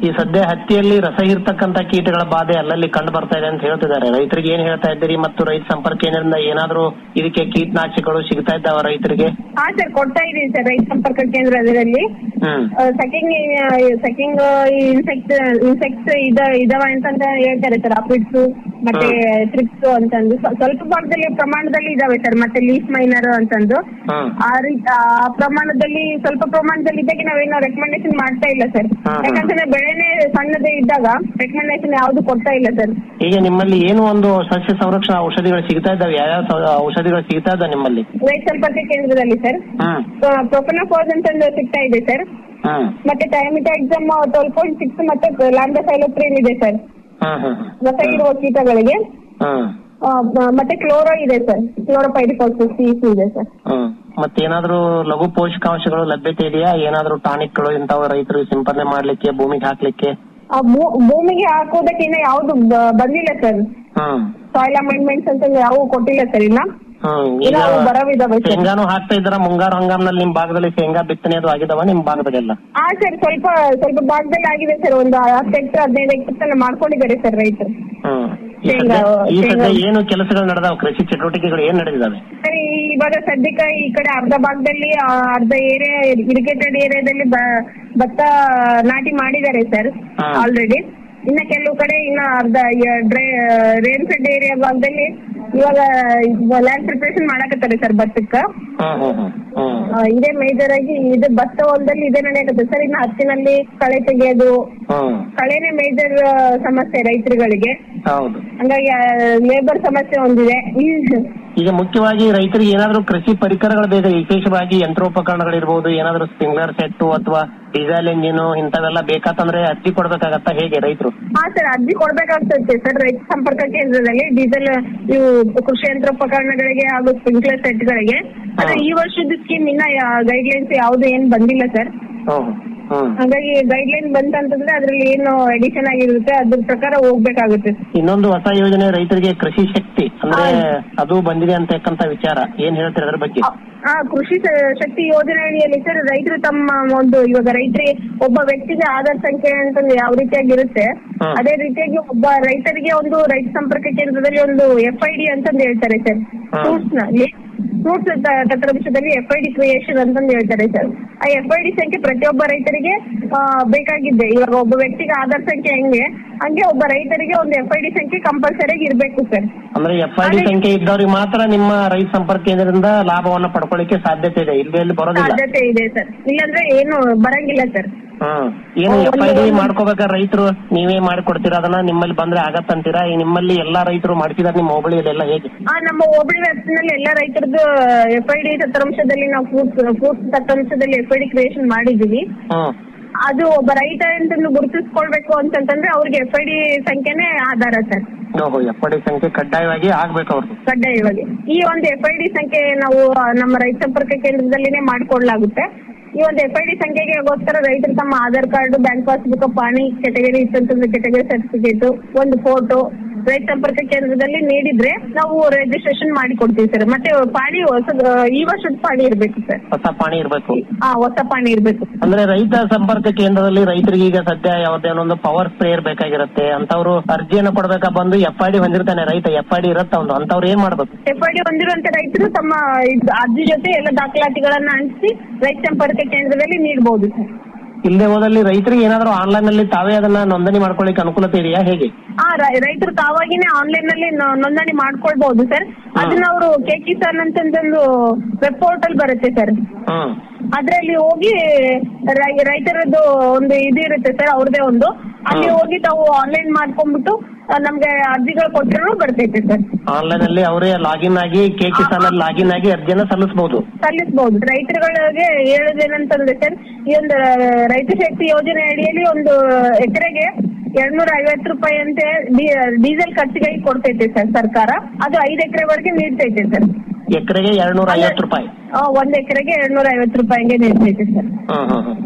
ಈ ಸದ್ಯ ಹತ್ತಿಯಲ್ಲಿ ರಸ ಇರ್ತಕ್ಕಂತ ಕೀಟಗಳ ಬಾಧೆ ಅಲ್ಲಲ್ಲಿ ಕಂಡು ಬರ್ತಾ ಇದೆ ಅಂತ ಹೇಳ್ತಿದ್ದಾರೆ ರೈತರಿಗೆ ಏನ್ ಹೇಳ್ತಾ ಇದ್ದೀರಿ ಮತ್ತು ರೈತ ಸಂಪರ್ಕ ಕೇಂದ್ರದಿಂದ ಏನಾದ್ರೂ ಇದಕ್ಕೆ ಕೀಟನಾಶಕಗಳು ಸಿಗ್ತಾ ಇದ್ದಾವ ರೈತರಿಗೆ ಹಾ ಸರ್ ಕೊಡ್ತಾ ಇದೀವಿ ಸರ್ ರೈತ ಸಂಪರ್ಕ ಕೇಂದ್ರದಲ್ಲಿ ಹ್ಮ್ ಸೆಕಿಂಗ್ ಸೆಕಿಂಗ್ ಇನ್ಸೆಕ್ಟ್ ಇನ್ಸೆಕ್ಟ್ಸ್ ಇದ ಇದಾವ ಅಂತಂತ ಹೇಳ್ತಾರೆ ಸರ್ ಅಪಿಡ್ಸ್ ಮತ್ತೆ ಟ್ರಿಪ್ಸ್ ಅಂತಂದು ಸ್ವ- ಸ್ವಲ್ಪ ಭಾಗದಲ್ಲಿ ಪ್ರಮಾಣದಲ್ಲಿ ಇದಾವೆ ಸರ್ ಮತ್ತೆ ಲೀಫ್ ಮೈನರ್ ಅಂತಂದು ಹ್ಮ್ ಆ ರೀತಿ ಆ ಪ್ರಮಾಣದಲ್ಲಿ ಸ್ವಲ್ಪ ಪ್ರಮಾಣದಲ್ಲಿ ಇದ್ದಾಗೆ ನಾವೇನೋ ರೆಕಮೆಂಡೇಶನ್ ಮಾಡ್ತಾ ಇಲ್ಲ ಸರ್ ಹಾ, ಹಾ. ಯಾಕಂತಂದ್ರೆ ಬೆಳೆನೇ ಸಣ್ಣದೇ ಇದ್ದಾಗ ರೆಕಮೆಂಡೇಶನ್ ಯಾವ್ದು ಕೊಡ್ತಾ ಇಲ್ಲ ಸರ್ ಈಗ ನಿಮ್ಮಲ್ಲಿ ಏನು ಒಂದು ಸಸ್ಯ ಸಂರಕ್ಷಣಾ ಔಷಧಿಗಳು ಸಿಗ್ತಾ ಇದ್ದಾವೆ ಯಾವ ಔಷಧಿಗಳು ಸಿಗ್ತಾ ಇದ್ದಾವೆ ನಿಮ್ಮಲ್ಲಿ ರೈತ ಸಂಪರ್ಕ ಕೇಂದ್ರದಲ್ಲಿ ಸರ್ ಹ್ಮ್ ಪ್ರೊಫೆನೋಫಾಸ್ ಅಂತಂದು ಸಿಗ್ತಾ ಇದೆ ಸರ್ ಹ್ಮ್ ಮತ್ತೆ thiamethoxam twelve point six ಮತ್ತೆ ಲ್ಯಾಂಡೋಸೈಲೋಪ್ರಿನ್ ಇದೆ ಸರ್ ಹ್ಮ್ ಹ್ಮ್ ರಸ ಇರುವ ಕೀಟಗಳಿಗೆ ಹ್ಮ್ ಆ, ಮ- ಮತ್ತೆ ಕ್ಲೋರೋ ಇದೆ ಸರ್ ಕ್ಲೋರೋಪೈರಿಫಾಸ್ ಸಿ ಇದೆ ಸರ್ ಹ್ಮ್ ಮತ್ತೇನಾದ್ರೂ ಲಘು ಪೋಷಕಾಂಶಗಳು ಲಭ್ಯತೆ ಇದೆಯಾ ಏನಾದ್ರೂ ಟಾನಿಕ್ಗಳು ಇಂಥವು ರೈತರು ಸಿಂಪಡಣೆ ಮಾಡ್ಲಿಕ್ಕೆ ಭೂಮಿಗೆ ಹಾಕ್ಲಿಕ್ಕೆ ಆ ಭೂ- ಭೂಮಿಗೆ ಹಾಕೋದಕ್ಕೆ ಇನ್ನ ಯಾವ್ದು ಬ- ಬಂದಿಲ್ಲ ಸರ್ ಹ್ಮ್ ಸಾಯಿಲ್ ಅಮೆಂಡ್ಮೆಂಟ್ಸ್ ಅಂತ ಯಾವ ಕೊಟ್ಟಿಲ್ಲ ಸರ್ ಇನ್ನ ಹ್ಮ್ ಇಲ್ಲ, ಅವು ಬರವಿದಾವೆ ಸರ್. ಶೇಂಗಾನು ಹಾಕ್ತಾ ಇದ್ದಾರ ಮುಂಗಾರು ಹಂಗಾಮ್ನಲ್ಲಿ ನಿಮ್ ಭಾಗದಲ್ಲಿ ಶೇಂಗಾ ಬಿತ್ತನೆ ಅದು ಆಗಿದಾವ ನಿಮ್ ಭಾಗದಲ್ಲೆಲ್ಲ ಹಾ ಸರ್ ಸ್ವಲ್ಪ ಸ್ವಲ್ಪ ಭಾಗದಲ್ಲಿ ಆಗಿದೆ ಸರ್ ಒಂದು ಹತ್ತು ಹೆಕ್ಟರ್ ಹದಿನೈದು ಹೆಕ್ಟರ್ ತನಕ ಮಾಡ್ಕೊಂಡಿದ್ದಾರೆ ಸರ್ ರೈತರು ಹ್ಮ್ ಈ ಶೇಂಗಾ- ಸದ್ಯ- ಈ ಸದ್ಯ ಶೇಂಗಾ- ಏನು ಕೆಲಸಗಳು ನಡೆದಾವ ಕೃಷಿ ಚಟುವಟಿಕೆಗಳು ಏನ್ ನಡೆದಿದಾವೆ ಸರ್ ಇವಾಗ ಸದ್ಯಕ್ಕೆ ಈ ಕಡೆ ಅರ್ಧ ಭಾಗದಲ್ಲಿ ಆ, ಅರ್ಧ ಏರಿಯಾ ಇರಿಗೇಟೆಡ್ ಏರಿಯಾದಲ್ಲಿ ಬ- ಭತ್ತ ನಾಟಿ ಮಾಡಿದ್ದಾರೆ ಸರ್ ಹಾ. ಆಲ್ರೆಡಿ ಇನ್ನ ಕೆಲವು ಕಡೆ ಇನ್ನ ಅರ್ಧ ಡ್ರೈ ರೇನ್ ಫೆಡ್ ಏರಿಯಾ ಭಾಗದಲ್ಲಿ ಇವಾಗ ಲ್ಯಾಂಡ್ ಪ್ರಿಪರೇಷನ್ ಮಾಡಕತ್ತಾರೆ ಸರ್ ಭತ್ತಕ್ಕ ಹ್ಮ್ ಹ್ಮ್ ಹ್ಮ್ ಹ್ಮ್ ಆ, ಇದೇ ಮೇಜರ್ ಆಗಿ ಇದು ಭತ್ತ ಹೊಲದಲ್ಲಿ ಇದೇ ನಡೆಯಕತ್ತೆ ಸರ್ ಇನ್ನು ಹತ್ತಿನಲ್ಲಿ ಕಳೆ ತೆಗೆಯೋದು ಹ್ಮ್ ಕಳೆನೇ ಮೇಜರ್ ಸಮಸ್ಯೆ ರೈತರುಗಳಿಗೆ ಹೌದು ಹಂಗಾಗಿ ಲೇಬರ್ ಸಮಸ್ಯೆ ಒಂದಿದೆ ಈಗ ಮುಖ್ಯವಾಗಿ ರೈತರಿಗೆ ಏನಾದ್ರೂ ಕೃಷಿ ಪರಿಕರಗಳು ಬೇಕು ವಿಶೇಷವಾಗಿ ಯಂತ್ರೋಪಕರಣಗಳಿರ್ಬೋದು ಏನಾದ್ರೂ ಸ್ಪ್ರಿಂಕ್ಲರ್ ಸೆಟ್ ಅಥವಾ ಡೀಸೆಲ್ ಇಂಜಿನ್ ಇಂಥವೆಲ್ಲ ಬೇಕಾತಂದ್ರೆ ಅರ್ಜಿ ಕೊಡ್ಬೇಕಾಗತ್ತಾ ಹೇಗೆ ರೈತರು ಹಾ ಸರ್ ಅರ್ಜಿ ಕೊಡ್ಬೇಕಾಗ್ತದೆ ಸರ್ ರೈತ ಸಂಪರ್ಕ ಕೇಂದ್ರದಲ್ಲಿ ಡೀಸೆಲ್ ಇವು ಕೃಷಿ ಯಂತ್ರೋಪಕರಣಗಳಿಗೆ ಹಾಗೂ ಸ್ಪ್ರಿಂಕ್ಲರ್ ಸೆಟ್ಗಳಿಗೆ ಆದ್ರೆ ಈ ವರ್ಷದ ಸ್ಕೀಮ್ ಇನ್ನ ಗೈಡ್ ಲೈನ್ಸ್ ಯಾವ್ದು ಏನ್ ಬಂದಿಲ್ಲ ಸರ್ ಹ್ಮ್ ಹ್ಮ್ ಹಾಗಾಗಿ ಗೈಡ್ ಲೈನ್ ಬಂತಂತಂದ್ರೆ ಅದ್ರಲ್ಲಿ ಏನು ಎಡಿಷನ್ ಆಗಿರುತ್ತೆ ಅದ್ರ ಪ್ರಕಾರ ಹೋಗ್ಬೇಕಾಗುತ್ತೆ ಇನ್ನೊಂದು ಹೊಸ ಯೋಜನೆ ರೈತರಿಗೆ ಕೃಷಿ ಶಕ್ತಿ ಅಂದ್ರೆ ಅದು ಬಂದಿದೆ ಅಂತಕ್ಕಂತ ವಿಚಾರ ಏನ್ ಹೇಳ್ತೀರಿ ಅದ್ರ ಬಗ್ಗೆ ಆ ಕೃಷಿ ಸ- ಶಕ್ತಿ ಯೋಜನೆ ಅಡಿಯಲ್ಲಿ ಸರ್ ರೈತರು ತಮ್ಮ ಒಂದು ಇವಾಗ ರೈತರಿಗೆ ಒಬ್ಬ ವ್ಯಕ್ತಿಗೆ ಆಧಾರ್ ಸಂಖ್ಯೆ ಅಂತಂದು ಯಾವ ರೀತಿಯಾಗಿ ಇರುತ್ತೆ ಹ್ಮ್. ಅದೇ ರೀತಿಯಾಗಿ ಒಬ್ಬ ರೈತರಿಗೆ ಒಂದು ರೈತ ಸಂಪರ್ಕ ಕೇಂದ್ರದಲ್ಲಿ ಒಂದು ಎಫ್ ಐ ಡಿ ಅಂತಂದು ಹೇಳ್ತಾರೆ ಸರ್ ಫ್ರೂಟ್ಸ್ ನಲ್ಲಿ ಫ್ರೂಟ್ಸ್ ತತ್ರಾಂಶದಲ್ಲಿ ಎಫ್ ಐ ಡಿ ಕ್ರಿಯೇಷನ್ ಅಂತಂದು ಹೇಳ್ತಾರೆ ಸರ್ ಆ ಎಫ್ ಐ ಡಿ ಸಂಖ್ಯೆ ಪ್ರತಿಯೊಬ್ಬ ರೈತರಿಗೆ ಆ, ಬೇಕಾಗಿದ್ದೆ ಇವಾಗ ಒಬ್ಬ ವ್ಯಕ್ತಿಗೆ ಆಧಾರ್ ಸಂಖ್ಯೆ ಹೆಂಗೆ ಹಂಗೆ ಒಬ್ಬ ರೈತರಿಗೆ ಒಂದು ಎಫ್ ಐ ಡಿ ಸಂಖ್ಯೆ ಕಂಪಲ್ಸರಿ ಇರ್ಬೇಕು ಸರ್ ಅಂದ್ರೆ ಎಫ್ ಐ ಡಿ ಸಂಖ್ಯೆ ಇದ್ದವ್ರಿಗೆ ಮಾತ್ರ ನಿಮ್ಮ ರೈತ ಸಂಪರ್ಕ ಕೇಂದ್ರದಿಂದ ಲಾಭವನ್ನ ಪಡ್ಕೊಳ್ಳಿಕ್ಕೆ ಸಾಧ್ಯತೆ ಇದೆ ಇಲ್ಲಿ ಎಲ್ಲಿ ಬರೋದಿಲ್ಲ ಸಾಧ್ಯತೆ ಇದೆ ಸರ್ ಇಲ್ಲಾಂದ್ರೆ ಏನು ಬರಂಗಿಲ್ಲ ಸರ್ ಹ್ಮ್ ಏನು ಒಂದು- ಎಫ್ ಐ ಡಿ ಮಾಡ್ಕೋಬೇಕಾದ್ರೆ ರೈತರು ನೀವೇ ಮಾಡಿಕೊಡ್ತೀರಾ ಅದನ್ನ ನಿಮ್ಮಲ್ಲಿ ಬಂದ್ರೆ ಆಗತ್ತಂತೀರಾ ಈ ನಿಮ್ಮಲ್ಲಿ ಎಲ್ಲಾ ರೈತರು ಮಾಡ್ತಿದಾರೆ ನಿಮ್ಮ ಹೋಬಳಿಯಲ್ಲೆಲ್ಲ ಹೇಗೆ ಆ ನಮ್ಮ ಹೋಬಳಿ ವ್ಯಾಪ್ತಿನಲ್ಲಿ ಎಲ್ಲ ರೈತರದ್ದು ಎಫ್ ಐ ಡಿ ತತ್ರಾಂಶದಲ್ಲಿ ನಾವು ಫ್ರೂಟ್ಸ್ ಫ್ರೂಟ್ಸ್ ತತ್ರಾಂಶದಲ್ಲಿ ಎಫ್ ಐ ಡಿ ಕ್ರಿಯೇಷನ್ ಮಾಡಿದೀವಿ ಹ್ಮ್ ಅದು ಒಬ್ಬ ರೈತ ಅಂತಂದು ಗುರುತಿಸ್ಕೊಳ್ಬೇಕು ಅಂತಂತಂದ್ರೆ ಅವ್ರಿಗೆ ಎಫ್ ಐ ಡಿ ಸಂಖ್ಯೆನೇ ಆಧಾರ ಸರ್ ಓಹೋ ಎಫ್ ಐ ಡಿ ಸಂಖ್ಯೆ ಕಡ್ಡಾಯವಾಗಿ ಆಗ್ಬೇಕು ಅವ್ರದ್ದು ಕಡ್ಡಾಯವಾಗಿ ಈ ಒಂದು ಎಫ್ ಐ ಡಿ ಸಂಖ್ಯೆ ನಾವು ಆ, ನಮ್ಮ ರೈತ ಸಂಪರ್ಕ ಕೇಂದ್ರದಲ್ಲಿನೇ ಮಾಡ್ಕೊಡ್ಲಾಗುತ್ತೆ ಈ ಒಂದು ಎಫ್ ಐ ಡಿ ಸಂಖ್ಯೆಗೋಸ್ಕರ ರೈತರು ತಮ್ಮ ಆಧಾರ್ ಕಾರ್ಡ್ ಬ್ಯಾಂಕ್ ಪಾಸ್ಬುಕ್ ಪಾಣಿ ಕೆಟಗರಿ ಇತ್ತಂತಂದ್ರೆ ಕೆಟಗರಿ ಸರ್ಟಿಫಿಕೇಟ್ ಒಂದು ಫೋಟೋ ರೈತ ಸಂಪರ್ಕ ಕೇಂದ್ರದಲ್ಲಿ ನೀಡಿದ್ರೆ ನಾವು ರಿಜಿಸ್ಟ್ರೇಷನ್ ಮಾಡಿ ಕೊಡ್ತೀವಿ ಸರ್ ಮತ್ತೆ ಪಾಣಿ ಹೊಸ ಈ ವರ್ಷದ ಪಾಣಿ ಇರ್ಬೇಕು ಸರ್ ಹೊಸ ಪಾಣಿ ಇರ್ಬೇಕು ಹಾ ಹೊಸ ಪಾಣಿ ಇರ್ಬೇಕು ಅಂದ್ರೆ ರೈತ ಸಂಪರ್ಕ ಕೇಂದ್ರದಲ್ಲಿ ರೈತರಿಗೆ ಈಗ ಸದ್ಯ ಯಾವ್ದೇನೊಂದು ಪವರ್ ಸ್ಪ್ರೇಯರ್ ಬೇಕಾಗಿರುತ್ತೆ ಅಂತವ್ರು ಅರ್ಜಿಯನ್ನ ಕೊಡ್ಬೇಕಾ ಬಂದು ಎಫ್ ಐ ಡಿ ಹೊಂದಿರ್ತಾನೆ ರೈತ ಎಫ್ ಐ ಡಿ ಇರುತ್ತೆ ಒಂದು ಅಂತವ್ರು ಏನ್ ಮಾಡ್ಬೇಕು ಎಫ್ ಐ ಡಿ ಹೊಂದಿರುವಂತ ರೈತರು ತಮ್ಮ ಇದ್- ಅರ್ಜಿ ಜೊತೆ ಎಲ್ಲ ದಾಖಲಾತಿಗಳನ್ನ ಅಂಟಿಸಿ ರೈತ ಸಂಪರ್ಕ ಕೇಂದ್ರದಲ್ಲಿ ನೀಡಬಹುದು ಸರ್ ಇಲ್ಲದೆ ಹೋದಲ್ಲಿ ರೈತರಿಗೆ ಏನಾದ್ರು ಆನ್ಲೈನ್ ನಲ್ಲಿ ತಾವೇ ಅದನ್ನ ನೋಂದಣಿ ಮಾಡ್ಕೊಳ್ಳಿಕ್ಕೆ ಅನುಕೂಲತೆ ಇದೆಯಾ ಹೇಗೆ ಆ ರೈ- ರೈತರು ತಾವಾಗಿನೇ ಆನ್ಲೈನ್ ನಲ್ಲಿ ನೊ- ನೋಂದಣಿ ಮಾಡ್ಕೊಳ್ಬಹುದು ಸರ್ ಅದನ್ನ ಅವರು ಕೆ ಕಿಸಾನ್ ಅಂತಂದು ವೆಬ್ ಪೋರ್ಟಲ್ ಬರುತ್ತೆ ಸರ್ ಹ್ಮ್ ಅದ್ರಲ್ಲಿ ಹೋಗಿ ರೈ- ರೈತರದ್ದು ಒಂದು ಇದು ಇರುತ್ತೆ ಸರ್ ಅವ್ರದೇ ಒಂದು ಅಲ್ಲಿ ಹೋಗಿ ತಾವು ಆನ್ಲೈನ್ ಮಾಡ್ಕೊಂಡ್ಬಿಟ್ಟು ಆ, ನಮ್ಗೆ ಅರ್ಜಿಗಳು ಕೊಟ್ಟರು ಬರ್ತೈತೆ ಸರ್ ಆನ್ಲೈನ್ ಅಲ್ಲಿ ಅವರೇ ಲಾಗಿನ್ ಆಗಿ ಕೆ ಕಿಸಾನ್ ಅಲ್ಲಿ ಲಾಗಿನ್ ಆಗಿ ಅರ್ಜಿಯನ್ನ ಸಲ್ಲಿಸಬಹುದು ಸಲ್ಲಿಸಬಹುದು ರೈತರುಗಳಿಗೆ ಹೇಳೋದೇನಂತಂದ್ರೆ ಸರ್ ಈ ಒಂದು ರೈತ ಶಕ್ತಿ ಯೋಜನೆ ಅಡಿಯಲ್ಲಿ ಒಂದು ಎಕರೆಗೆ ಎರಡ್ನೂರ ಐವತ್ತು ರೂಪಾಯಿ ಅಂತೆ ಡೀಸೆಲ್ ಖರ್ಚಿಗಾಗಿ ಕೊಡ್ತೈತೆ ಸರ್ ಸರ್ಕಾರ ಅದು ಐದು ಎಕರೆವರೆಗೆ ನೀಡ್ತೈತೆ ಸರ್ ಎಕರೆಗೆ ಎರಡ್ನೂರ ಐವತ್ತು ರೂಪಾಯಿ ಆ, ಒಂದ್ ಎಕರೆಗೆ ಎರಡ್ನೂರ ಐವತ್ತು ರೂಪಾಯಿಗೆ ನೀಡ್ತೈತೆ ಸರ್ ಹ್ಮ್ ಹ್ಮ್ ಹ್ಮ್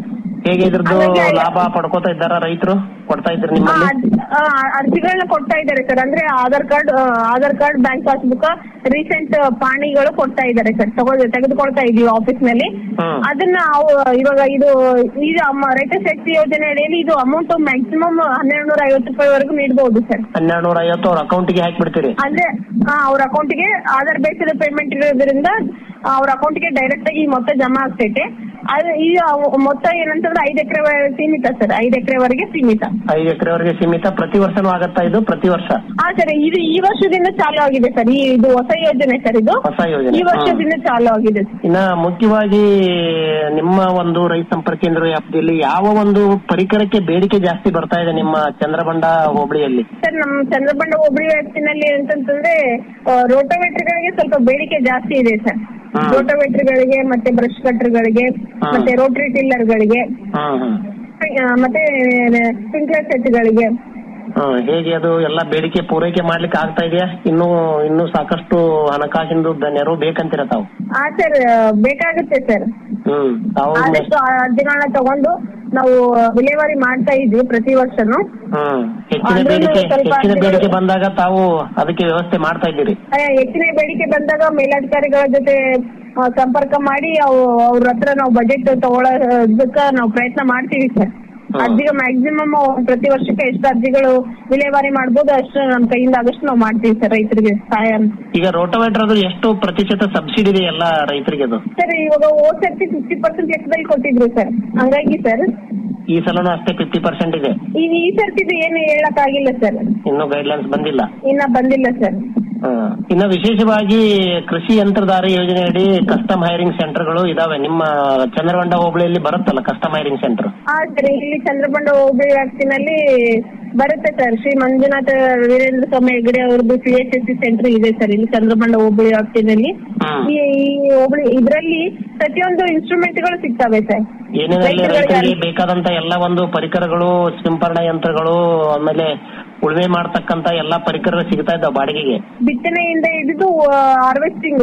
ಹೇಗೆ ಇದ್ರದ್ದು ಲಾಭ ಪಡ್ಕೋತಾ ಇದ್ದಾರ ರೈತರು ಕೊಡ್ತಾ ಇದ್ರಿ ನಿಮ್ಮಲ್ಲಿ ಆ, ಅರ್ಜಿಗಳನ್ನ ಕೊಡ್ತಾ ಇದ್ದಾರೆ ಸರ್ ಅಂದ್ರೆ ಆಧಾರ್ ಕಾರ್ಡ್ ಆ, Aadhaar card bank passbook recent ಪಾಣಿಗಳು ಕೊಡ್ತಾ ಇದ್ದಾರೆ ಸರ್ ತಗೊಳ್ ತೆಗೆದುಕೊಳ್ತಾ ಇದೀವಿ ಆಫೀಸ್ ನಲ್ಲಿ ಅದನ್ನ ಅವು ಇವಾಗ ಇದು ಇದು ಅಮ್ಮ- ರೈತ ಶಕ್ತಿ ಯೋಜನೆ ಅಡಿಯಲ್ಲಿ ಇದು ಅಮೌಂಟ್ ಮ್ಯಾಕ್ಸಿಮಮ್ ಹನ್ನೆರಡು ನೂರ ಐವತ್ತು ರೂಪಾಯಿವರೆಗೂ ನೀಡಬಹುದು ಸರ್ ಹನ್ನೆರಡು ನೂರ ಐವತ್ತು ಅವ್ರ ಅಕೌಂಟ್ಗೆ ಹಾಕ್ಬಿಡ್ತೀರಿ ಅಂದ್ರೆ ಆ, ಅವ್ರ ಅಕೌಂಟ್ಗೆ ಆಧಾರ್ ಬೇಸ್ಡ್ ಪೇಮೆಂಟ್ ಇರೋದ್ರಿಂದ ಆ, ಅವ್ರ ಅಕೌಂಟ್ಗೆ ಡೈರೆಕ್ಟ್ ಆಗಿ ಈ ಮೊತ್ತ ಜಮಾ ಆಗ್ತೈತೆ ಅದು ಈ ಅವ್- ಮೊತ್ತ ಏನಂತಂದ್ರೆ ಐದು ಎಕರೆ ಸೀಮಿತ ಸರ್ ಐದು ಎಕರೆವರೆಗೆ ಸೀಮಿತ ಐದು ಎಕರೆವರೆಗೆ ಸೀಮಿತ ಪ್ರತಿ ವರ್ಷನೂ ಆಗತ್ತಾ ಇದು ಪ್ರತಿ ವರ್ಷ ಹಾ ಸರ್ ಇದು ಈ ವರ್ಷದಿಂದ ಚಾಲು ಆಗಿದೆ ಸರ್ ಈ ಇದು ಹೊಸ ಯೋಜನೆ ಸರ್ ಇದು ಹೊಸ ಯೋಜನೆ ಈ ವರ್ಷದಿಂದ ಚಾಲು ಆಗಿದೆ ಸರ್. ಇನ್ನ ಮುಖ್ಯವಾಗಿ ನಿಮ್ಮ ಒಂದು ರೈತ ಸಂಪರ್ಕ ಕೇಂದ್ರ ವ್ಯಾಪ್ತಿಯಲ್ಲಿ ಯಾವ ಒಂದು ಪರಿಕರಕ್ಕೆ ಬೇಡಿಕೆ ಜಾಸ್ತಿ ಬರ್ತಾ ಇದೆ ನಿಮ್ಮ ಚಂದ್ರಬಂಡ ಹೋಬಳಿಯಲ್ಲಿ ಸರ್ ನಮ್ಮ ಚಂದ್ರಬಂಡ ಹೋಬಳಿ ವ್ಯಾಪ್ತಿನಲ್ಲಿ ಅಂತಂತಂದ್ರೆ ರೋಟೋವೇಟರ್ಗಳಿಗೆ ಸ್ವಲ್ಪ ಬೇಡಿಕೆ ಜಾಸ್ತಿ ಇದೆ ಸರ್ ರೋಟೋವೇಟರ್ಗಳಿಗೆ ಮತ್ತೆ ಬ್ರಷ್ ಕಟ್ಟರ್ಗಳಿಗೆ ಮತ್ತೆ ರೋಟರಿ ಟಿಲ್ಲರ್ಗಳಿಗೆ ಹ್ಮ್ ಹ್ಮ್ ಆ, ಮತ್ತೆ ಸ್ಪ್ರಿಂಕ್ಲರ್ ಸೆಟ್ಗಳಿಗೆ ಹ್ಮ್, ಹೇಗೆ ಅದು ಎಲ್ಲ ಬೇಡಿಕೆ ಪೂರೈಕೆ ಮಾಡ್ಲಿಕ್ಕೆ ಆಗ್ತಾ ಇದೆಯಾ ಇನ್ನೂ ಇನ್ನೂ ಸಾಕಷ್ಟು ಹಣಕಾಸಿಂದು ದ- ನೆರವು ಬೇಕಂತೀರ ತಾವು ಹಾ ಸರ್ ಬೇಕಾಗುತ್ತೆ ಸರ್ ಹ್ಮ್ ತಾವು ಆದಷ್ಟು ಆ ಅರ್ಜಿಗಳನ್ನ ತಗೊಂಡು ನಾವು ವಿಲೇವಾರಿ ಮಾಡ್ತಾ ಇದ್ವಿ ಪ್ರತಿ ವರ್ಷನೂ ಹ್ಮ್ ಹೆಚ್ಚಿನ ಅಂದ್ರೂ ಬೇಡಿಕೆ ಸ್ವಲ್ಪ ಹೆಚ್ಚಿನ ಅರ್ಜಿಗಳು- ಬೇಡಿಕೆ ಬಂದಾಗ ತಾವು ಅದಕ್ಕೆ ವ್ಯವಸ್ಥೆ ಮಾಡ್ತಾ ಇದ್ದೀರಿ ಆ, ಹೆಚ್ಚಿನ ಬೇಡಿಕೆ ಬಂದಾಗ ಮೇಲಾಧಿಕಾರಿಗಳ ಜೊತೆ ಆ, ಸಂಪರ್ಕ ಮಾಡಿ ಅವು ಅವ್ರ ಹತ್ರ ನಾವು ಬಜೆಟ್ ತಗೊಳ್ಳೋದಕ್ಕ ನಾವು ಪ್ರಯತ್ನ ಮಾಡ್ತೀವಿ ಸರ್ ಅರ್ಜಿಗೆ ಮ್ಯಾಕ್ಸಿಮಮ್ ಪ್ರತಿ ವರ್ಷಕ್ಕೆ ಎಷ್ಟು ಅರ್ಜಿಗಳು ವಿಲೇವಾರಿ ಮಾಡ್ಬೋದು ಅಷ್ಟು ನಮ್ಮ ಕೈಯಿಂದ ಆಗಷ್ಟು ನಾವು ಮಾಡ್ತೀವಿ ಸರ್ ರೈತರಿಗೆ ಸಹಾಯ ಈಗ ರೋಟೋವೇಟರ್ ಅದು ಎಷ್ಟು ಪ್ರತಿಶತ ಸಬ್ಸಿಡಿ ಇದೆ ಎಲ್ಲ ರೈತರಿಗೆ ಅದು ಸರ್ ಇವಾಗ ಹೋದ್ ಸರ್ತಿ ಫಿಫ್ಟಿ ಪರ್ಸೆಂಟ್ ಲೆಕ್ಕದಲ್ಲಿ ಕೊಟ್ಟಿದ್ರು ಸರ್ ಹಂಗಾಗಿ ಸರ್ ಈ ಸಲನೂ ಅಷ್ಟೇ ಫಿಫ್ಟಿ ಪರ್ಸೆಂಟ್ ಇದೆ ಈ ಈ ಸರ್ತಿದು ಏನು ಹೇಳಕ್ ಆಗಿಲ್ಲ ಸರ್ ಇನ್ನೂ ಗೈಡ್ಲೈನ್ಸ್ ಬಂದಿಲ್ಲ ಇನ್ನ ಬಂದಿಲ್ಲ ಸರ್ ಹ್ಮ್. ಇನ್ನ ವಿಶೇಷವಾಗಿ ಕೃಷಿ ಯಂತ್ರಧಾರಿ ಯೋಜನೆಯಡಿ ಕಸ್ಟಮ್ ಹೈರಿಂಗ್ ಸೆಂಟರ್ಗಳು ಇದಾವೆ ನಿಮ್ಮ ಚಂದ್ರಗೊಂಡ ಹೋಬಳಿಯಲ್ಲಿ ಬರುತ್ತಲ್ಲ ಕಸ್ಟಮ್ ಹೈರಿಂಗ್ ಸೆಂಟರ್ ಹಾ ಸರ್ ಇಲ್ಲಿ ಚಂದ್ರಬಂಡ ಹೋಬಳಿ ವ್ಯಾಪ್ತಿನಲ್ಲಿ ಬರುತ್ತೆ ಸರ್ ಶ್ರೀ ಮಂಜುನಾಥ ವೀರೇಂದ್ರ ಸ್ವಾಮಿ ಹೆಗಡೆ ಅವ್ರದ್ದು C H S C centre ಇದೆ ಸರ್ ಇಲ್ಲಿ ಚಂದ್ರಬಂಡ ಹೋಬಳಿ ವ್ಯಾಪ್ತಿನಲ್ಲಿ ಈ ಈ ಹೋಬಳಿ ಇದರಲ್ಲಿ ಪ್ರತಿಯೊಂದು ಇನ್ಸ್ಟ್ರೂಮೆಂಟ್ ಗಳು ಸಿಗ್ತವೆ ಸರ್ ಏನೇನಲ್ಲಿ ರೈತರುಗಳಿಗೆ ರೈತರಿಗೆ ಬೇಕಾದಂತ ಎಲ್ಲ ಒಂದು ಪರಿಕರಗಳು ಸಿಂಪರಣಾ ಯಂತ್ರಗಳು ಆಮೇಲೆ ಉಳುಮೆ ಮಾಡ್ತಕ್ಕಂತ ಎಲ್ಲಾ ಪರಿಕರಗಳು ಸಿಗ್ತಾ ಇದ್ದಾವೆ ಬಾಡಿಗೆಗೆ ಬಿತ್ತನೆಯಿಂದ ಹಿಡಿದು ಹಾರ್ವೆಸ್ಟಿಂಗ್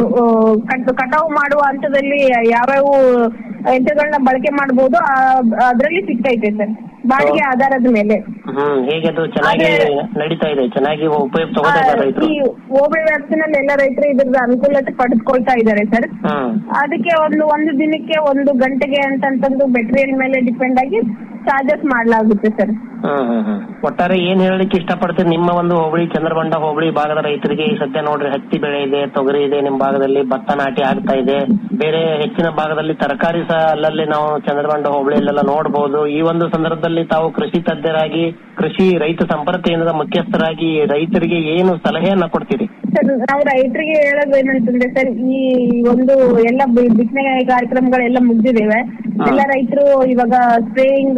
ಕಟಾವು ಮಾಡುವ ಹಂತದಲ್ಲಿ ಯಾವ್ಯಾವ ಯಂತ್ರಗಳನ್ನ ಬಳಕೆ ಮಾಡಬಹುದು ಅದರಲ್ಲಿ ಸಿಗ್ತೈತೆ ಸರ್ ಬಾಡಿಗೆ ಆಧಾರದ ಮೇಲೆ ಹ್ಮ್ ಹೇಗೆ ಅದು ಚೆನ್ನಾಗಿ ನಡೀತಾ ಇದೆ ಚೆನ್ನಾಗಿ ಉಪಯೋಗ ತಗೋತಾ ಇದ್ದಾರೆ ರೈತರು ಈ ಹೋಬಳಿ ವ್ಯಾಪ್ತಿನಲ್ಲಿ ಎಲ್ಲ ರೈತರು ಇದ್ರದ್ದು ಅನುಕೂಲತೆ ಪಡೆದುಕೊಳ್ತಾ ಇದ್ದಾರೆ ಸರ್ ಹ್ಮ್ ಅದಕ್ಕೆ ಒಂದು ಒಂದು ದಿನಕ್ಕೆ ಒಂದು ಗಂಟೆಗೆ ಅಂತಂತಂದು ಮೆಟೀರಿಯಲ್ ಮೇಲೆ ಡಿಪೆಂಡ್ ಆಗಿ ಚಾರ್ಜಸ್ ಮಾಡಲಾಗುತ್ತೆ ಸರ್ ಹ್ಮ್ ಹ್ಮ್ ಹ್ಮ್ ಒಟ್ಟಾರೆ ಏನ್ ಹೇಳಲಿಕ್ಕೆ ಇಷ್ಟಪಡ್ತೀರಿ ನಿಮ್ಮ ಒಂದು ಹೋಬಳಿ ಚಂದ್ರಬಂಡ ಹೋಬಳಿ ಭಾಗದ ರೈತರಿಗೆ ಈ ಸದ್ಯ ನೋಡ್ರಿ ಹತ್ತಿ ಬೆಳೆ ಇದೆ ತೊಗರಿ ಇದೆ ನಿಮ್ ಭಾಗದಲ್ಲಿ ಭತ್ತ ನಾಟಿ ಆಗ್ತಾ ಇದೆ ಬೇರೆ ಹೆಚ್ಚಿನ ಭಾಗದಲ್ಲಿ ತರಕಾರಿ ಸಹ ಅಲ್ಲಲ್ಲಿ ನಾವು ಚಂದ್ರಬಂಡ ಹೋಬಳಿಯಲ್ಲೆಲ್ಲ ನೋಡಬಹುದು ಈ ಒಂದು ಸಂದರ್ಭದಲ್ಲಿ ತಾವು ಕೃಷಿ ತಜ್ಞರಾಗಿ ಕೃಷಿ ರೈತ ಸಂಪರ್ಕ ಕೇಂದ್ರದ ಮುಖ್ಯಸ್ಥರಾಗಿ ರೈತರಿಗೆ ಏನು ಸಲಹೆಯನ್ನ ಕೊಡ್ತೀರಿ ಸರ್ ನಾವು ರೈತರಿಗೆ ಹೇಳೋದು ಏನಂತಂದ್ರೆ ಸರ್ ಈ ಒಂದು ಎಲ್ಲ ಬಿ- ಬಿತ್ತನೆ ಕಾರ್ಯಕ್ರಮಗಳೆಲ್ಲ ಮುಗ್ದಿದ್ದೇವೆ ಎಲ್ಲ ರೈತರು ಇವಾಗ ಸ್ಪ್ರೇಯಿಂಗ್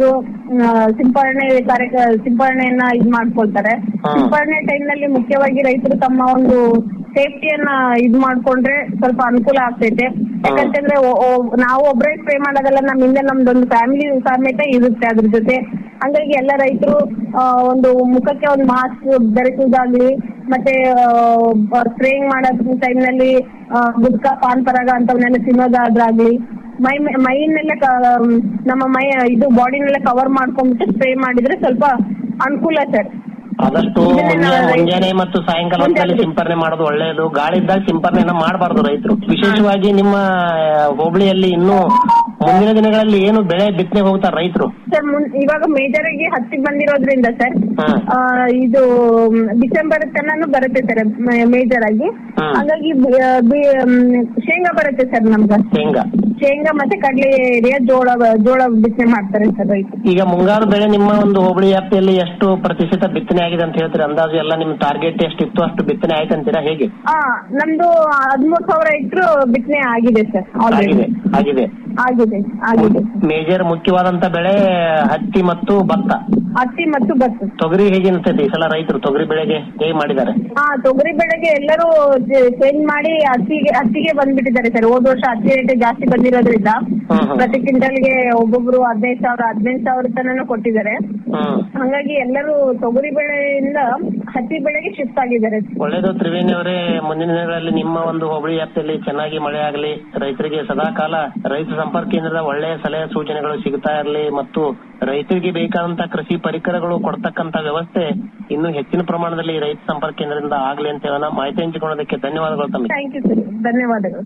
ಸಿಂಪರಣೆ ಕಾರ್ಯ ಸಿಂಪರಣೆಯನ್ನ ಇದ್ ಮಾಡ್ಕೊಳ್ತಾರೆ ಸಿಂಪರಣೆ ಟೈಮ್ ನಲ್ಲಿ ಮುಖ್ಯವಾಗಿ ರೈತರು ತಮ್ಮ ಒಂದು ಸೇಫ್ಟಿಯನ್ನ ಇದ್ ಮಾಡ್ಕೊಂಡ್ರೆ ಸ್ವಲ್ಪ ಅನುಕೂಲ ಆಗ್ತೈತೆ ಯಾಕಂತಂದ್ರೆ ಒ- ಒ- ನಾವು ಒಬ್ಬರೇ ಸ್ಪ್ರೇ ಮಾಡೋದಲ್ಲ ನಮ್ಮ ಹಿಂದೆ ನಮ್ದೊಂದು ಫ್ಯಾಮಿಲಿ ಸಮೇತ ಇರುತ್ತೆ ಅದ್ರ ಜೊತೆ ಹಂಗಾಗಿ ಎಲ್ಲ ರೈತರು ಒಂದು ಮುಖಕ್ಕೆ ಒಂದು ಮಾಸ್ಕ್ ಧರಿಸುವುದಾಗ್ಲಿ ಮತ್ತೆ ಸ್ಪ್ರೇಯಿಂಗ್ ಮಾಡೋ ಟೈಮ್ ನಲ್ಲಿ ಗುಡ್ಕಾ ಪಾನ್ ಪರಾಗ ಅಂತವನ್ನೆಲ್ಲ ತಿನ್ನೋದಾದ್ರಾಗ್ಲಿ ಮೈ ಮೇ- ಮೈಯನ್ನೆಲ್ಲ ಕ- ನಮ್ಮ ಮೈ ಇದು ಬಾಡಿನೆಲ್ಲ ಕವರ್ ಮಾಡ್ಕೊಂಡ್ಬಿಟ್ಟು ಸ್ಪ್ರೇ ಮಾಡಿದ್ರೆ ಸ್ವಲ್ಪ ಅನುಕೂಲ ಸರ್ ಆದಷ್ಟು ಮುಂಜಾನೆ ಮುಂಜಾನೆ ಮತ್ತು ಸಾಯಂಕಾಲ ಹೊತ್ತಲ್ಲಿ ಸಿಂಪರಣೆ ಮಾಡೋದು ಒಳ್ಳೆಯದು ಗಾಳಿ ಇದ್ದಾಗ ಸಿಂಪರಣೆಯನ್ನ ಮಾಡಬಾರ್ದು ರೈತರು ವಿಶೇಷವಾಗಿ ನಿಮ್ಮ ಆ, ಹೋಬಳಿಯಲ್ಲಿ ಇನ್ನು ಮುಂದಿನ ದಿನಗಳಲ್ಲಿ ಏನು ಬೆಳೆ ಬಿತ್ತನೆ ಹೋಗ್ತಾರೆ ರೈತರು ಸರ್ ಮುನ್- ಇವಾಗ ಮೇಜರ್ ಆಗಿ ಹತ್ತಿಗೆ ಬಂದಿರೋದ್ರಿಂದ ಸರ್ ಹ್ಮ್. ಆ, ಇದು ಮ್, ಡಿಸೆಂಬರ್ ತನಕ ಬರುತ್ತೆ ಸರ್ ಮೇಜರ್ ಆಗಿ ಹ್ಮ್. ಹಾಗಾಗಿ ಬಿ- ಬಿ- ಮ್, ಶೇಂಗಾ ಬರುತ್ತೆ ಸರ್ ನಮ್ಗ ಶೇಂಗಾ ಶೇಂಗಾ ಮತ್ತೆ ಕಡಲೆ ಏರಿಯಾ ಜೋಳ ಜೋಳ ಬಿತ್ತನೆ ಮಾಡ್ತಾರೆ ಸರ್ ರೈತರು ಈಗ ಮುಂಗಾರು ಬೆಳೆ ನಿಮ್ಮ ಒಂದು ಹೋಬಳಿ ವ್ಯಾಪ್ತಿಯಲ್ಲಿ ಎಷ್ಟು ಪ್ರತಿಶತ ಬಿತ್ತನೆ ಆಗಿದೆ ಅಂತ ಹೇಳ್ತೀರಿ ಅಂದಾಜು ಎಲ್ಲ ನಿಮ್ ಟಾರ್ಗೆಟ್ ಎಷ್ಟಿತ್ತು ಅಷ್ಟು ಬಿತ್ತನೆ ಆಯ್ತು ಅಂತೀರಾ ಹೇಗೆ ಆ ನಮ್ದು ಹದಿಮೂರು ಸಾವಿರ ಎಕರೆ ಬಿತ್ತನೆ ಆಗಿದೆ ಸರ್ ಆಲ್ರೆಡಿ ಆಗಿದೆ ಆಗಿದೆ ಆಗಿದೆ ಆಗಿದೆ ಮೇಜರ್ ಮುಖ್ಯವಾದಂತ ಬೆಳೆ ಹತ್ತಿ ಮತ್ತು ಭತ್ತ ಹತ್ತಿ ಮತ್ತು ಭತ್ತ ತೊಗರಿ ಹೇಗೆ ಅನ್ಸ್ತೈತಿ ಈ ಸಲ ರೈತರು ತೊಗರಿ ಬೆಳೆಗೆ ಹೇಗೆ ಮಾಡಿದ್ದಾರೆ ಹಾ ತೊಗರಿ ಬೆಳೆಗೆ ಎಲ್ಲರೂ ಚೇಂಜ್ ಮಾಡಿ ಹತ್ತಿಗೆ ಹತ್ತಿಗೆ ಬಂದ್ಬಿಟ್ಟಿದ್ದಾರೆ ಸರ್ ಹೋದ ವರ್ಷ ಹತ್ತಿ ರೇಟ್ ಜಾಸ್ತಿ ಬಂದಿರೋದ್ರಿಂದ ಪ್ರತಿ ಕ್ವಿಂಟಲ್ಗೆ ಒಬ್ಬೊಬ್ರು ಹದಿನೈದು ಸಾವಿರ ಹದಿನೈದು ಸಾವಿರ ತನಕ ಕೊಟ್ಟಿದ್ದಾರೆ ಹಂಗಾಗಿ ಎಲ್ಲರೂ ತೊಗರಿ ಬೆಳೆಯಿಂದ ಹತ್ತಿ ಬೆಳೆಗೆ ಶಿಫ್ಟ್ ಆಗಿದ್ದಾರೆ ಒಳ್ಳೇದು ತ್ರಿವೇಣಿ ಅವರೇ ಮುಂದಿನ ದಿನಗಳಲ್ಲಿ ನಿಮ್ಮ ಒಂದು ಹೋಬಳಿ ವ್ಯಾಪ್ತಿಯಲ್ಲಿ ಚೆನ್ನಾಗಿ ಮಳೆ ಆಗಲಿ ರೈತರಿಗೆ ಸದಾ ಕಾಲ ರೈತ ಸಂಪರ್ಕ ಕೇಂದ್ರದ ಒಳ್ಳೆಯ ಸಲಹೆ ಸೂಚನೆಗಳು ಸಿಗ್ತಾ ಇರಲಿ ಮತ್ತು ರೈತರಿಗೆ ಬೇಕಾದಂತ ಕೃಷಿ ಪರಿಕರಗಳು ಕೊಡ್ತಕ್ಕಂತ ವ್ಯವಸ್ಥೆ ಇನ್ನೂ ಹೆಚ್ಚಿನ ಪ್ರಮಾಣದಲ್ಲಿ ರೈತ ಸಂಪರ್ಕ ಕೇಂದ್ರದಿಂದ ಆಗ್ಲಿ ಅಂತ ಹೇಳೋಣ ಮಾಹಿತಿ ಹಂಚಿಕೊಳ್ಳೋದಕ್ಕೆ ಧನ್ಯವಾದಗಳು ತಮಗೆ ಥ್ಯಾಂಕ್ ಯು ಸರ್ ಧನ್ಯವಾದಗಳು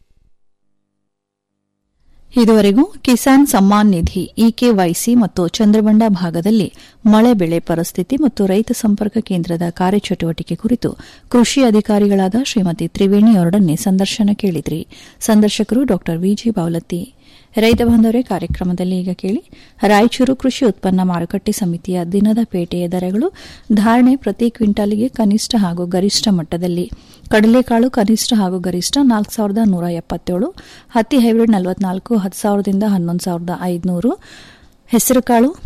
ಇದುವರೆಗೂ ಕಿಸಾನ್ ಸಮ್ಮಾನ್ ನಿಧಿ ಇಕೆವೈಸಿ ಮತ್ತು ಚಂದ್ರಬಂಡ ಭಾಗದಲ್ಲಿ ಮಳೆ ಬೆಳೆ ಪರಿಸ್ಥಿತಿ ಮತ್ತು ರೈತ ಸಂಪರ್ಕ ಕೇಂದ್ರದ ಕಾರ್ಯಚಟುವಟಿಕೆ ಕುರಿತು ಕೃಷಿ ಅಧಿಕಾರಿಗಳಾದ ಶ್ರೀಮತಿ ತ್ರಿವೇಣಿ ಅವರೊಡನೆ ಸಂದರ್ಶನ ಕೇಳಿದ್ರಿ ಸಂದರ್ಶಕರು ಡಾ ವಿಜಿ ಬಾವಲತ್ತಿ ರೈತ ಬಾಂಧವರೇ ಕಾರ್ಯಕ್ರಮದಲ್ಲಿ ಈಗ ಕೇಳಿ ರಾಯಚೂರು ಕೃಷಿ ಉತ್ಪನ್ನ ಮಾರುಕಟ್ಟೆ ಸಮಿತಿಯ ದಿನದ ಪೇಟೆಯ ದರಗಳು ಧಾರಣೆ ಪ್ರತಿ ಕ್ವಿಂಟಾಲಿಗೆ ಕನಿಷ್ಠ ಹಾಗೂ ಗರಿಷ್ಠ ಮಟ್ಟದಲ್ಲಿ ಕಡಲೆಕಾಳು ಕನಿಷ್ಠ ಹಾಗೂ ಗರಿಷ್ಠ ನಾಲ್ಕು ಸಾವಿರದ ನೂರ ಎಪ್ಪತ್ತೇಳು ಹತ್ತಿ ಹೈಬ್ರಿಡ್ ನಲವತ್ನಾಲ್ಕು ಹತ್ತು ಸಾವಿರದಿಂದ ಹನ್ನೊಂದು ಸಾವಿರದ ಐದುನೂರು ಹೆಸರುಕಾಳು